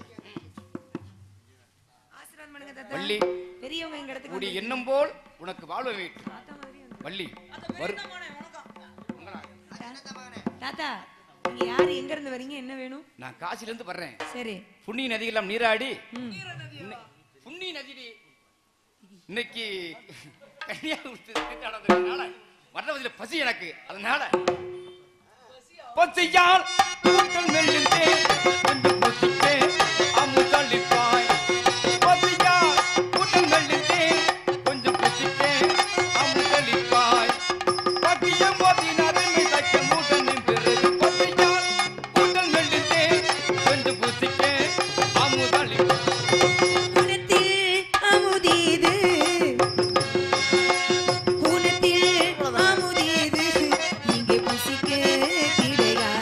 ஆசீர்வாதம் பண்ணுங்க தாத்தா வள்ளி பெரியவங்க எங்க இடத்துக்கு உடைய வந்து- எண்ணம் போல் உனக்கு வாழ்வை வைத்து தாத்தா மாதிரி வந்து- வள்ளி அந்த வரு பெரியண்ணா மகனே, வணக்கம் உங்களா? தாத்தா நீங்க யாரு எங்க இருந்து வரீங்க என்ன வேணும் நான் காசில இருந்து வர்றேன் சரி புண்ணிய நதிகள்லாம் நீராடி ம். இன்னை- புண்ணிய நதிடி இன்னைக்கு கன்னியாகுமரி வர்ற வழியில பசி எனக்கு அதனால பசியால் கூட்டம் மெல்லிந்தேன் கொஞ்சம் புசித்தேன் அமுதளிப்பாய் பசியால் கூட்டம் மெல்லிந்தேன் கொஞ்சம் புசித்தேன் அமுதளிப்பாய் பக்கியம் போதினருமை தக்க மூட்டனின் பிறகு பசியால் கூட்டம் மெல்லிந்தேன் கொஞ்சம் புசித்தேன் அமுதளிப்பாய் குணத்தில் அமுதீது குணத்தில் அமுதீது இங்கே புசிக்க கிடையாது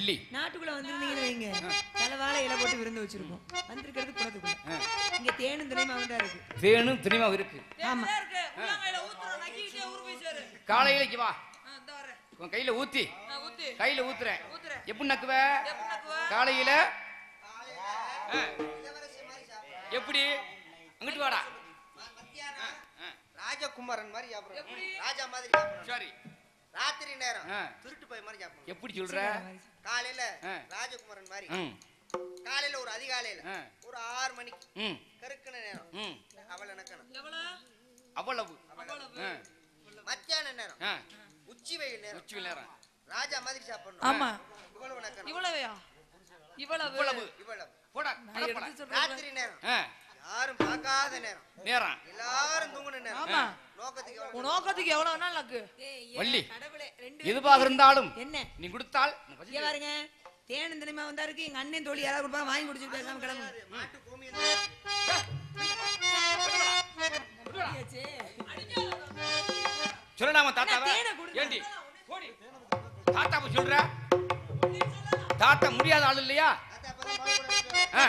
வள்ளி நாட்டுக்குள்ள வந்திருந்தீங்கன்னு வைங்க தலை வாழை இலை போட்டு விருந்து வச்சிருக்கோம் வந்திருக்கிறது குளத்துக்குள்ள ஆ. இங்க தேனும் திரைமாவும் தான் இருக்கு வேணும் துணிமாவும் இருக்கு ஆமா இருக்கு உள்ளங்கையில ஊத்துறோம் நக்கிக்கிட்டே ஊர் போய் சேரு காலையில இங்க வா ஆ, இந்த வரேன் உன் கையில ஊத்தி நான் ஊத்து கையில ஊத்துறேன் ஊத்துறேன். எப்படி நக்குவ எப்படி நக்குவ? காலையில ஆ. எப்படி அங்கிட்டு வாடா ராஜகுமாரன் மாதிரி சாப்பிடுறோம் எப்படி? ராஜா மாதிரி சாப்பிடுறோம் சரி ராத்திரி நேரம் ஆ. திருட்டு போய் மாதிரி சாப்பிடுறோம் எப்படி சொல்ற காலையில ஆ. ராஜகுமாரன் மாதிரி ம் காலையில ஒரு அதிகாலையில ஆ. ஒரு ஆறு மணிக்கு ம் கருக்கின நேரம் ம் அவள் எனக்கணும் எவ்வளவு அவ்வளவு ஆ. மத்தியான நேரம் ஆ. உச்சி வெயில் நேரம் உச்சி நேரம் ராஜா மாதிரி சாப்பிடணும் ஆமா இவ்வளவு எனக்கணும் இவ்வளவையா இவ்வளவு இவ்வளவு இவ்வளவு போடா நான் அடப்படா. எடுத்து சொல்றேன் ராத்திரி நேரம் ஆ. யாரும் பார்க்காத நேரம் நேரம் எல்லாரும் தூங்குன நேரம் ஆமா நோக்கத்துக்கு எவ்வளவு உன் நோக்கத்துக்கு எவ்வளவு வேணாலும் நக்கு வள்ளி கடவுளே ரெண்டு எதுவாக இருந்தாலும் என்ன நீ கொடுத்தால் நான் இங்க பசிக்கு- பாருங்க தேனும் திரைமாவும் தான் இருக்கு எங்க அண்ணன் தோழி யாராவது கொடுப்பாங்க வாங்கி குடிச்சிட்டு பேசாம கிளம்புங்க மாட்டு பூமி சொல்லலாமா தாத்தாவை அண்ணா, தேனை கொடுங்க. ஏண்டி போடி தாத்தாவை சொல்ற தாத்தா முடியாத ஆள் இல்லையா ஆ.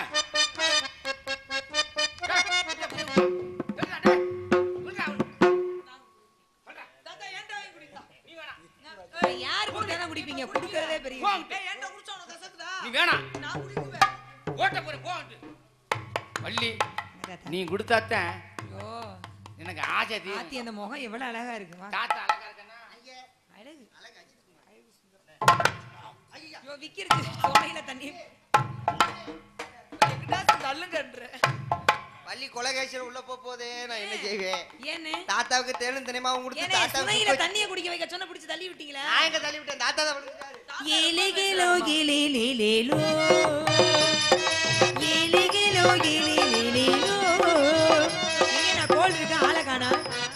தாத்தா ஏன்டா வாங்கி குடித்தா நீ வேணாம். யாரு கொடுத்தாலும் குடிப்பீங்க குடுக்கறதே பெரிய போ விஷயம். அங்கிட்டு. ஏய் ஏன்டா குடிச்சா உனக்கு கசக்குதா நீ வேணாம் நான் குடிக்குவேன் ஓட்ட போற போ அங்கிட்டு. வள்ளி என்ன தாத்தா? நீ கொடுத்தாத்தான் ஐயோ எனக்கு ஆசை தீரும். ஆத்தி அந்த முகம் எவ்வளவு அழகா இருக்கு வா. தாத்தா அழகா இருக்கனா அழகு ஐயோ விக்கிறது சோலையில தண்ணி எங்கிட்ட தள்ளுங்கன்ற பள்ளி கொலகேசர் உள்ள போக போதே நான் என்ன செய்வேன் ஏன்னு தாத்தாவுக்கு தேனும் தினமாவும் கொடுத்து ஏன்னா சுனையில தாத்தாவுக்கு தண்ணிய குடிக்க வைக்க சொன்ன பிடிச்சு தள்ளி விட்டீங்களா நான் எங்க தள்ளி விட்டேன் தாத்தா தான் விழுந்துட்டாரு. ஏலே கிலோ கிலே லே லே லோ ஏலே கிலோ கிலே லே லே லோ எங்க நான் கோல் இருக்க ஆளை காணா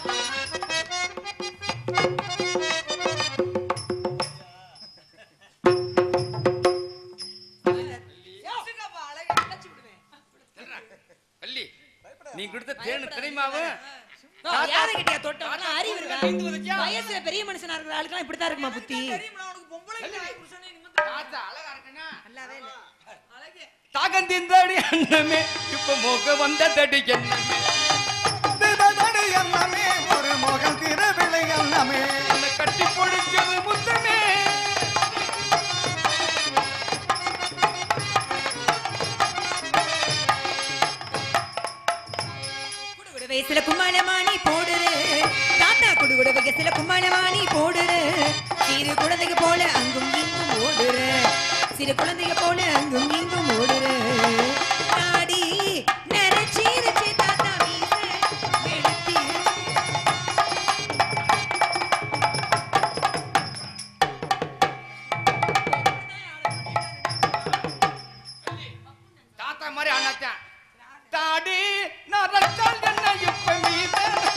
யோசிக்கப்பா, அழகா கிளச்சி விடுவேன் வள்ளி நீ கொடுத்த தேனு திரைமாவும் யாரை கிட்டியா தொட்டவங்க அறிவு இருக்கா நீந்து வந்துச்சா? வயசுல பெரிய மனுஷனா இருக்கிற ஆளுக்கெல்லாம் இப்படித்தான் இருக்குமா புத்தி தெரியுமா உனக்கு பொம்பளை கிட்ட வாங்கி குடிச்சோன்னே நீ வந்து தாத்தா அழகா இருக்கனா நல்லாவே இல்ல அழகே தாகந்திந்தடி அண்ணமே இப்ப முக வந்த தடி என்னமே திரதடி அன்னமே ஒரு முகம் திருவிழை அன்னமே உன்னை கட்டி பொழிச்சது முத்தமே குடுகுடு வயசுல கும்மாளமாணி போடுற தாத்தா குடுகுடு வயசுல கும்மாளமாணி போடுற சிறு குழந்தைங்க போல அங்கும் இங்கும் ஓடுற சிறு குழந்தைங்க போல அங்கும் இங்கும் ஓடுற தாடி நரைச்சீருச்சு தாத்தா மீச வெளுத்திருச்சு. தாத்தா மாதிரி அண்ணாச்சான் தாடி நான் ரத்தால் என்ன இப்ப மீத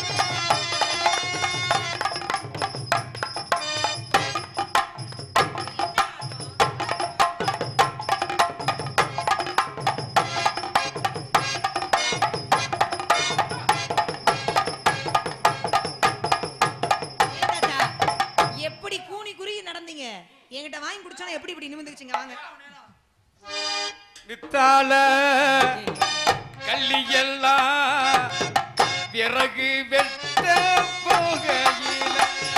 ஏன் தாத்தா, எப்படி கூனி குறுகி நடந்தீங்க என்கிட்ட வாங்கி குடிச்சோன்னா எப்படி இப்படி நிமிந்துக்குச்சுங்க வாங்க வித்தால கள்ளியெல்லாம் விறகு வெட்ட போகையில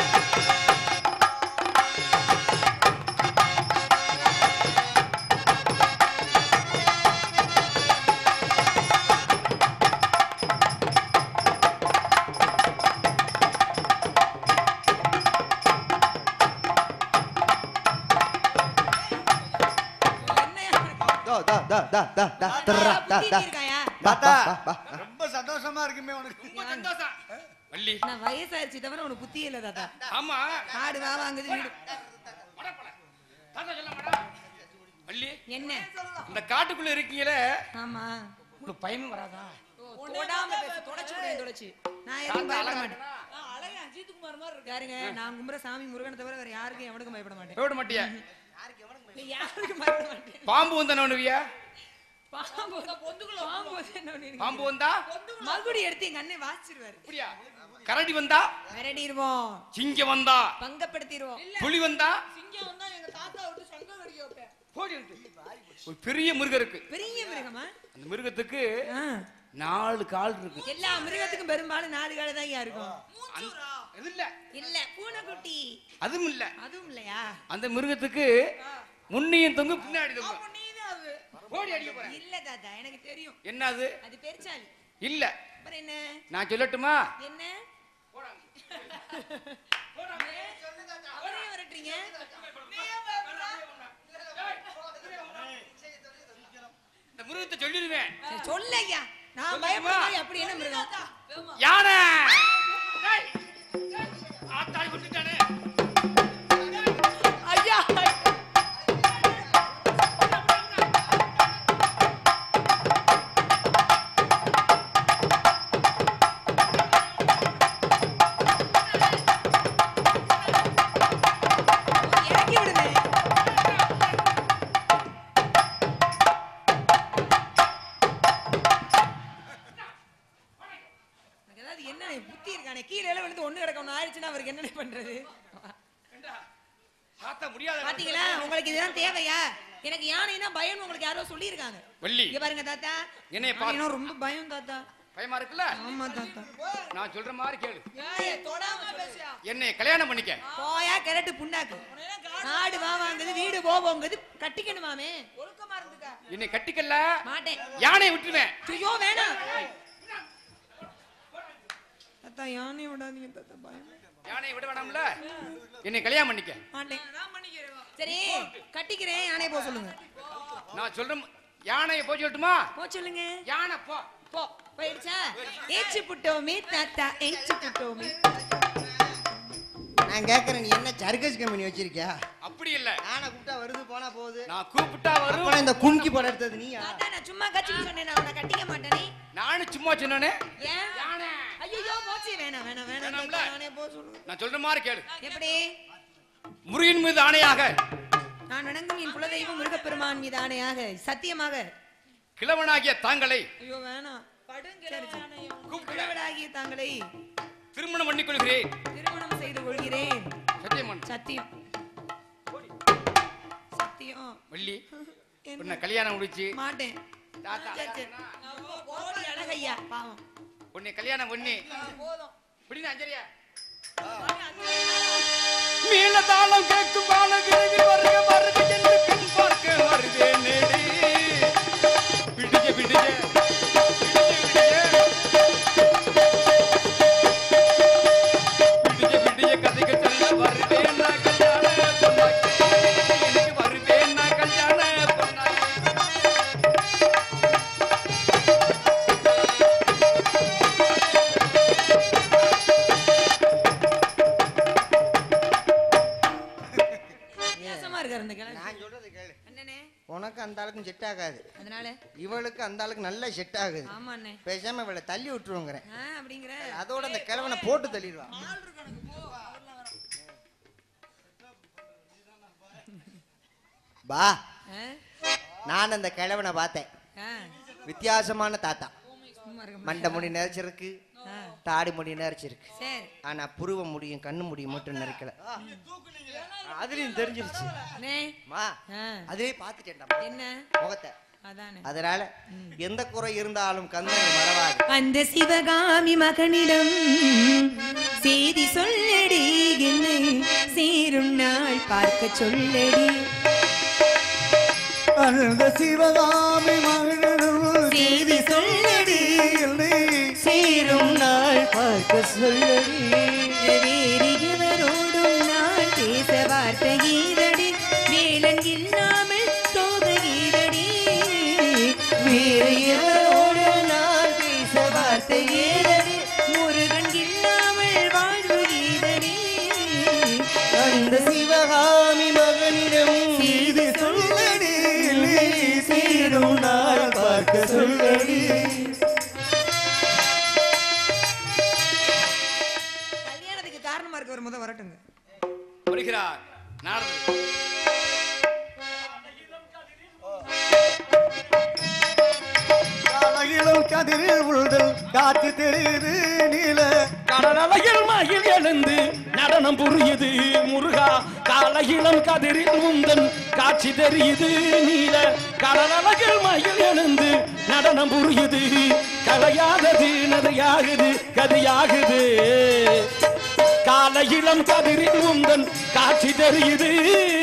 என்னையா தோ, தோ, தோ, தோ, தோ, தோ, திர்ரா, தா, புத்தி தா. இருக்காயா பா, தாத்தா பா, பா, பா. ரொம்ப சந்தோஷமா இருக்குமே உனக்கு ரொம்ப சந்தோஷம் வள்ளி நான் வயசாயிருச்சு தவிர உனக்கு புத்தி இல்ல தாத்தா ஆமா ஆடு வா வாங்குது வீடு மடப்பட. தாத்தா சொல்ல மேடம் வள்ளி என்ன இந்த காட்டுக்குள்ள இருக்கீங்களே ஆமா உங்களுக்கு பயமும் வராதா தொடாம பேசு தொடச்சு விடுவேன் தொடச்சு நான் எதுவும் தாத்தா பயப்பட அழகா மாட்டேன் இருக்கனா? நான் அழகே அஜித்குமார் மாதிரி இருக்கேன் யாருங்க நான் கும்புற சாமி முருகனை தவிர வேற யாருக்கும் எவனுக்கும் பயப்பட மாட்டேன் விட மாட்டியா நீ யாருக்கும் பயப்பட மாட்டேன் பாம்பு வந்த நோனுவியா பாம்பு பொந்துக்குள்ள பாம்பு வந்து என்ன பண்ணிருக்கீங்க? பாம்பு வந்தா மகுடி எடுத்து எங்க அண்ணன் வாசிச்சிருவாரு அப்படியா கரடி வந்தா விரட்டிடுவோம் சிங்கம் வந்தா பங்கப்படுத்திடுவோம் புலி வந்தா சிங்கம் வந்தா எங்க தாத்தா விட்டு சங்கம் கடிக்க வைப்பேன் ஓடி வந்து. ஒரு பெரிய மிருகம் இருக்கு பெரிய மிருகமா அந்த மிருகத்துக்கு ஆ. நாலு கால் இருக்கு எல்லா மிருகத்துக்கும் பெரும்பாலும் நாலு கால தான் இருக்கும் அந்த- இது இல்ல இல்ல பூனைக்குட்டி அதுவும் இல்ல அதுவும் இல்லையா அந்த மிருகத்துக்கு முன்னையும் தொங்கு பின்னாடி தொங்கு ஓடி அடிக்க போறேன் இல்ல தாத்தா எனக்கு தெரியும் என்ன அது அது பெருச்சாலி இல்ல அப்புறம் என்ன நான் சொல்லட்டுமா என்ன அவரையே விரட்டுறீங்க இந்த மிருகத்தை சொல்லிடுவேன் சரி, சொல்லு ஐயா நான் பயப்படுற மாதிரி அப்படி என்ன மிருகம் யானை டேய், டேய், ஆத்தாடி விட்டுட்டானே ஐயா இறக்கி விடுங்க எனக்கு ஏதாவது என்ன புத்தி இருக்கானே கீழே எல்லாம் விழுந்து ஒண்ணு கிடக்க ஒண்ணு ஆயிடுச்சுன்னா அவருக்கு என்ன பண்றது பார்த்தா முடியாத பாத்தீங்களா உங்களுக்கு இதுதான் தேவையா எனக்கு யானைனா பயம் உங்களுக்கு யாரோ சொல்லியிருக்காங்க வள்ளி இங்க பாருங்க தாத்தா என்னைய பாரு. யானைனா ரொம்ப பயம் தாத்தா பயமா இருக்குல்ல ஆமா தாத்தா நான் சொல்ற மாதிரி கேளு ஏய், தொடாம சொல்லு. என்னை கல்யாணம் பண்ணிக்க போயா கிரட்டு புண்ணாக்கு நாடு வா வாங்குது வீடு போவோங்குது கட்டிக்கணுமாமே ஒழுக்கமா இருந்துக்க என்னை கட்டிக்கல மாட்டேன் யானையை விட்டுருவேன் ஐயோ வேணாம் தாத்தா யானை விடாதீங்க தாத்தா பயம் யானையை விட வேணாம்ல என்னை கல்யாணம் பண்ணிக்க மாட்டேன் சரி கட்டிக்கிறேன் யானை போ சொல்லுங்க நான் சொல்றேன் யானையை போய் சொல்லட்டுமா போ சொல்லுங்க யானை போ போ போயிடுச்சா ஏச்சு புட்டோமே தாத்தா ஏச்சு புட்டோமே நான் கேக்குறேன் நீ என்ன சர்க்கஸ் கம்பெனி வச்சிருக்கியா அப்படி இல்ல நானை கூப்பிட்டா வருது போனா போகுது நான் கூப்பிட்டா வரும் அப்புறம் இந்த கும்கி படம் எடுத்தது நீயா தாத்தா நான் சும்மா கட்சிக்கு சொன்னேன் நான் உன்னை கட்டிக்க மாட்டேனே நானும் சும்மா சொன்னானே ஏன் யானை ஐயோ போச்சு வேணாம் வேணாம் வேணாம் வேணாம்ல? தாத்தா, யானையை போ சொல்லுங்க நான் சொல்ற மாதிரி கேளு எப்படி முருகன் மீது ஆணையாக நான் வணங்கும் என் குலதெய்வம் முருகப்பெருமான் மீது ஆணையாக சத்தியமாக கிழவனாகிய தாங்களை ஐயோ வேணாம் கூப்பிட்டு குலவடாகிய தாங்களை திருமணம் பண்ணிக் கொள்கிறேன் திருமணம் செய்து கொள்கிறேன் சத்தியம் பண்ணு. சத்தியம் சத்தியம் வள்ளி என்ன? உன்னை கல்யாணம் முடிச்சு மாட்டேன் தாத்தா சரி, சரி. ஓடி அழகையா பாவம் உன்னை கல்யாணம் பண்ணி போதும் இப்படின்னு அஞ்சரியா மீள தாளம் கேட்கும் பால விரைவில் வருக வருக என்று பின் பார்க்க வருவேன் நேடி விடுக விடுக விடுக விடுக கதைக்கு சொல்ல வருவேன் நான் கல்யாண பொண்ணாக்கி எனக்கு வருவேன் நான் கல்யாண பொண்ணாக்கி வித்தியாசமா இருக்காரு இந்த கிழமை நான் சொல்றது கேளு அண்ணனே உனக்கு அந்த ஆளுக்கும் செட் ஆகாது அதனால இவளுக்கு அந்த ஆளுக்கு நல்லா செட் ஆகுது ஆமா அண்ணே பேசாம இவளை தள்ளி விட்டுருவோங்கிறேன் ஆ அப்படிங்கிற அதோட அந்த கிழவனை போட்டு தள்ளிடுவா பா ஆ? நான் அந்த கிழவனை பார்த்தேன் ஆ. வித்தியாசமான தாத்தா சும்மா இருக்க மண்டை முடி நரைச்சிருக்கு ஆ. தாடி முடி நரைச்சிருக்கு சரி ஆனா புருவ முடியும் கண்ணு முடியும் மட்டும் நரைக்கல அதுலயும் தெரிஞ்சிருச்சு அண்ணே மா ஆ. அதுவே பார்த்துட்டேன்டா என்ன முகத்தை அதானே அதனால எந்த குறை இருந்தாலும் கந்தனை மறவாது அந்த சிவகாமி மகனிடம் செய்தி சொல்லடி என்னை சேரும் நாள் பார்க்க சொல்லடி அந்த சிவகாமி மகனும் செய்தி சொல்லடி என்னை சேரும் நாள் பார்க்க சொல்லடி வேறுகிறவரோடும் நான் பேச வார்த்தை ஈரடி வேலன் இல்லாமல் தோக ஈரடி வேறுகிறவரோடு நான் பேச வார்த்தை ஈரடி முருகன் இல்லாமல் வாழ்வு ஈரடி அந்த சிவகாமி மகனிடம் செய்தி சொல்லடி என்னை சேரும் நாள் பார்க்க சொல்லடி கல்யாணத்துக்கு காரணமா இருக்க ஒரு முத வரட்டுங்க வருகிறார் நாரதர் காலையிலும் கதிரில் உழுதல் காத்து தெரியுது நீல கடலலையில் மயில் எழுந்து நடனம் புரியுது முருகா கால காலையிளம் கதிரில் உந்தன் காட்சி தெரியுது நீல கடலழகில் மயில் எழுந்து நடனம் புரியுது கலையாதது நதையாகுது கதியாகுது காலையிளம் கதிரில் உந்தன் காட்சி தெரியுது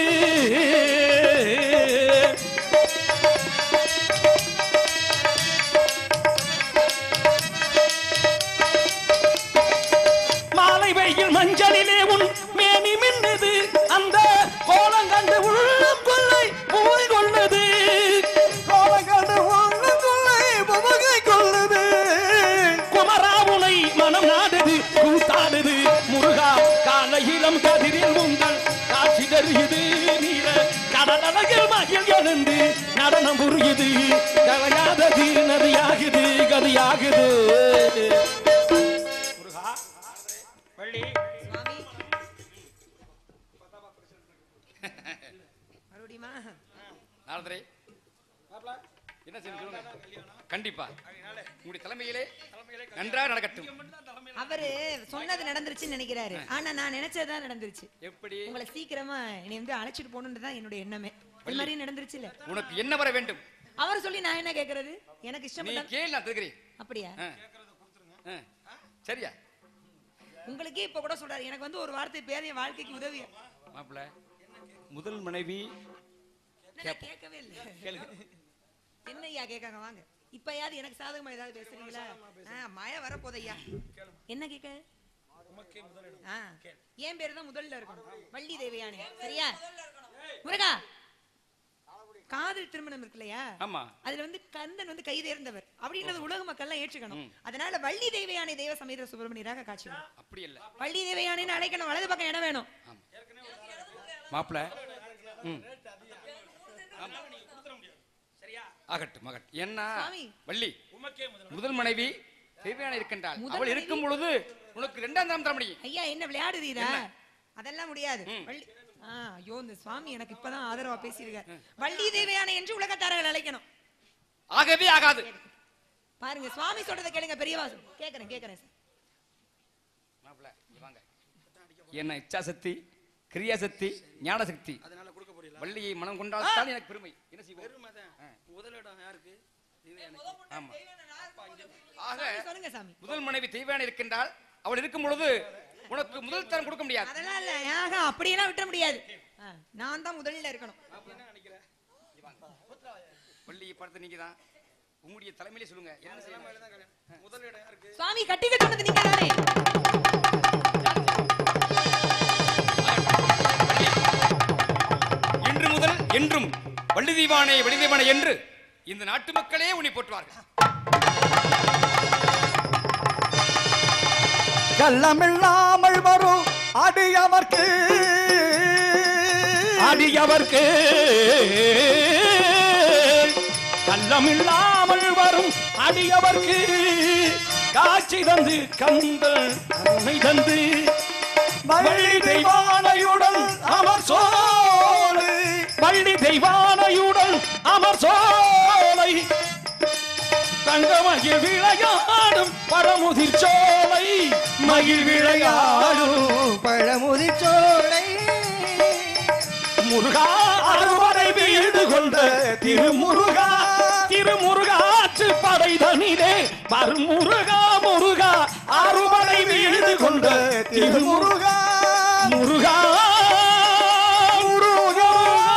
மாலை வெயில் மஞ்சளிலே உன் மேனி மின்னுது அந்த கோலம் கண்டு உள்ளம் கொள்ளை பூய் கொள்ளுது கோலங்கண்டு ஒண்ணு கொள்ளை புவகை கொள்ளுது குமராவுனை மனம் நாடுது கூத்தாடுது முருகா காலையிலம் கதிரில் உங்கள் காட்சி தெரியுது நீல கடலழகில் மகிழ் எழுந்து நடனம் புரியுது கலையாதது நதியாகுது கதியாகுது முருகா வள்ளி சுவாமி மறுபடியுமா நாரதரே என்ன செய்யணும் சொல்லுங்க கண்டிப்பா உங்களுடைய தலைமையிலே நன்றாக நடக்கட்டும் அவரு சொன்னது நடந்துருச்சுன்னு நினைக்கிறாரு ஆனா நான் நினைச்சதுதான் நடந்துருச்சு எப்படி உங்களை சீக்கிரமா என்னை வந்து அழைச்சிட்டு போகணுன்றது தான் என்னுடைய எண்ணமே இது மாதிரி நடந்துருச்சு இல்ல உனக்கு என்ன வர வேண்டும் அவர் சொல்லி நான் என்ன கேக்குறது எனக்கு நீ இஷ்டப்பட்ட கேள் நான் தருகிறேன் அப்படியா ஆ. ஆ. சரியா உங்களுக்கே இப்ப கூட சொல்றாரு எனக்கு வந்து ஒரு வார்த்தை பேர் என் வாழ்க்கைக்கு உதவி மாப்பிள்ள முதல் மனைவி நான் கேட்கவே இல்ல என்னய்யா கேட்காங்க வாங்க இப்பயாவது எனக்கு சாதகமா ஏதாவது பேசுறீங்களா ஆ, மழை வரப்போகுது ஐயா என்ன கேட்க ஆ, என் பேரு தான் முதல்ல இருக்கணும் வள்ளி தேவையானே சரியா முருகா காதல் திருமணம் இருக்கு இல்லையா ஆமா அதுல வந்து கந்தன் வந்து கை தேர்ந்தவர் அப்படின்றது உலக மக்கள் எல்லாம் ஏற்றுக்கணும் அதனால வள்ளி தேவையானை தெய்வ சமேத சுப்பிரமணியராக காட்சி வரும். அப்படி இல்ல வள்ளி தேவையானைன்னு அழைக்கணும் வலது பக்கம் இடம் வேணும் மாப்பிள்ள ம் ஆகட்டும் ஆகட்டும் என்ன சுவாமி. வள்ளி முதல் மனைவி தேவையான இருக்கின்றாள் முதல் அவள் மனைவி? இருக்கும் பொழுது உனக்கு இரண்டாம் தரம் தர முடியும் ஐயா என்ன விளையாடுறீரா என்ன? அதெல்லாம் முடியாது ம். வள்ளி ஆ, ஐயோ இந்த சுவாமி எனக்கு இப்பதான் ஆதரவா பேசியிருக்காரு வள்ளி தேவையான என்று உலகத்தாரர்கள் அழைக்கணும் ஆகவே ஆகாது பாருங்க சுவாமி சொல்றதை கேளுங்க பெரியவா கேக்குறேன் கேக்குறேன் சார் மாப்பிள்ள இங்க வாங்க என்ன இச்சாசக்தி கிரியாசக்தி ஞானசக்தி வள்ளியை மனம் கொண்டால் தான் எனக்கு பெருமை என்ன செய்வோம் ஆ. முதலிடம் யாருக்கு ஆமா ஆக சாமி, சொல்லுங்க சாமி முதல் மனைவி தெய்வான இருக்கின்றால் அவள் இருக்கும் பொழுது உனக்கு முதல் தரம் கொடுக்க முடியாது அதெல்லாம் இல்ல ஆக அப்படியெல்லாம் விட்டுற முடியாது ஆ, நான் தான் முதல்ல இருக்கணும் வள்ளியை பார்த்து நீங்க தான் உங்களுடைய தலைமையிலே சொல்லுங்க என்ன செய்யணும் முதலிடம் யாருக்கு சுவாமி கட்டிக்க சொன்னது நீங்க தானே இன்று முதல் என்றும் வள்ளி தீவானை வள்ளி தீவானை என்று இந்த நாட்டு மக்களே உன்னை போற்றுவார்கள் கள்ளமில்லாமல் வரும் அடியவர்க்கு அடியவர்க்கு கள்ளமில்லாமல் வரும் அடியவர்க்கு காட்சி தந்து கந்தன் கருணை தந்து வள்ளி தெய்வானையுடன் அமர் சோலை வள்ளி தெய்வானையுடன் அமர் சோலை தங்க மகிழ் விளையாடும் பரமுதிர் சோலை மகிழ் விளையாடும் பழமுதிர் சோலை முருகா அறுவடை வீடு கொண்ட திருமுருகா திருமுருகாற்று படை தனிலே மறுமுருகா முருகா அறுவடை வீடு கொண்ட திருமுருகா முருகா முருகா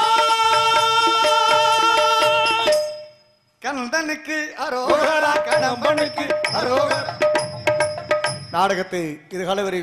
முருகா கந்தனுக்கு அரோகரா கடம்பனுக்கு அரோகரா நாடகத்தை இது கலவரி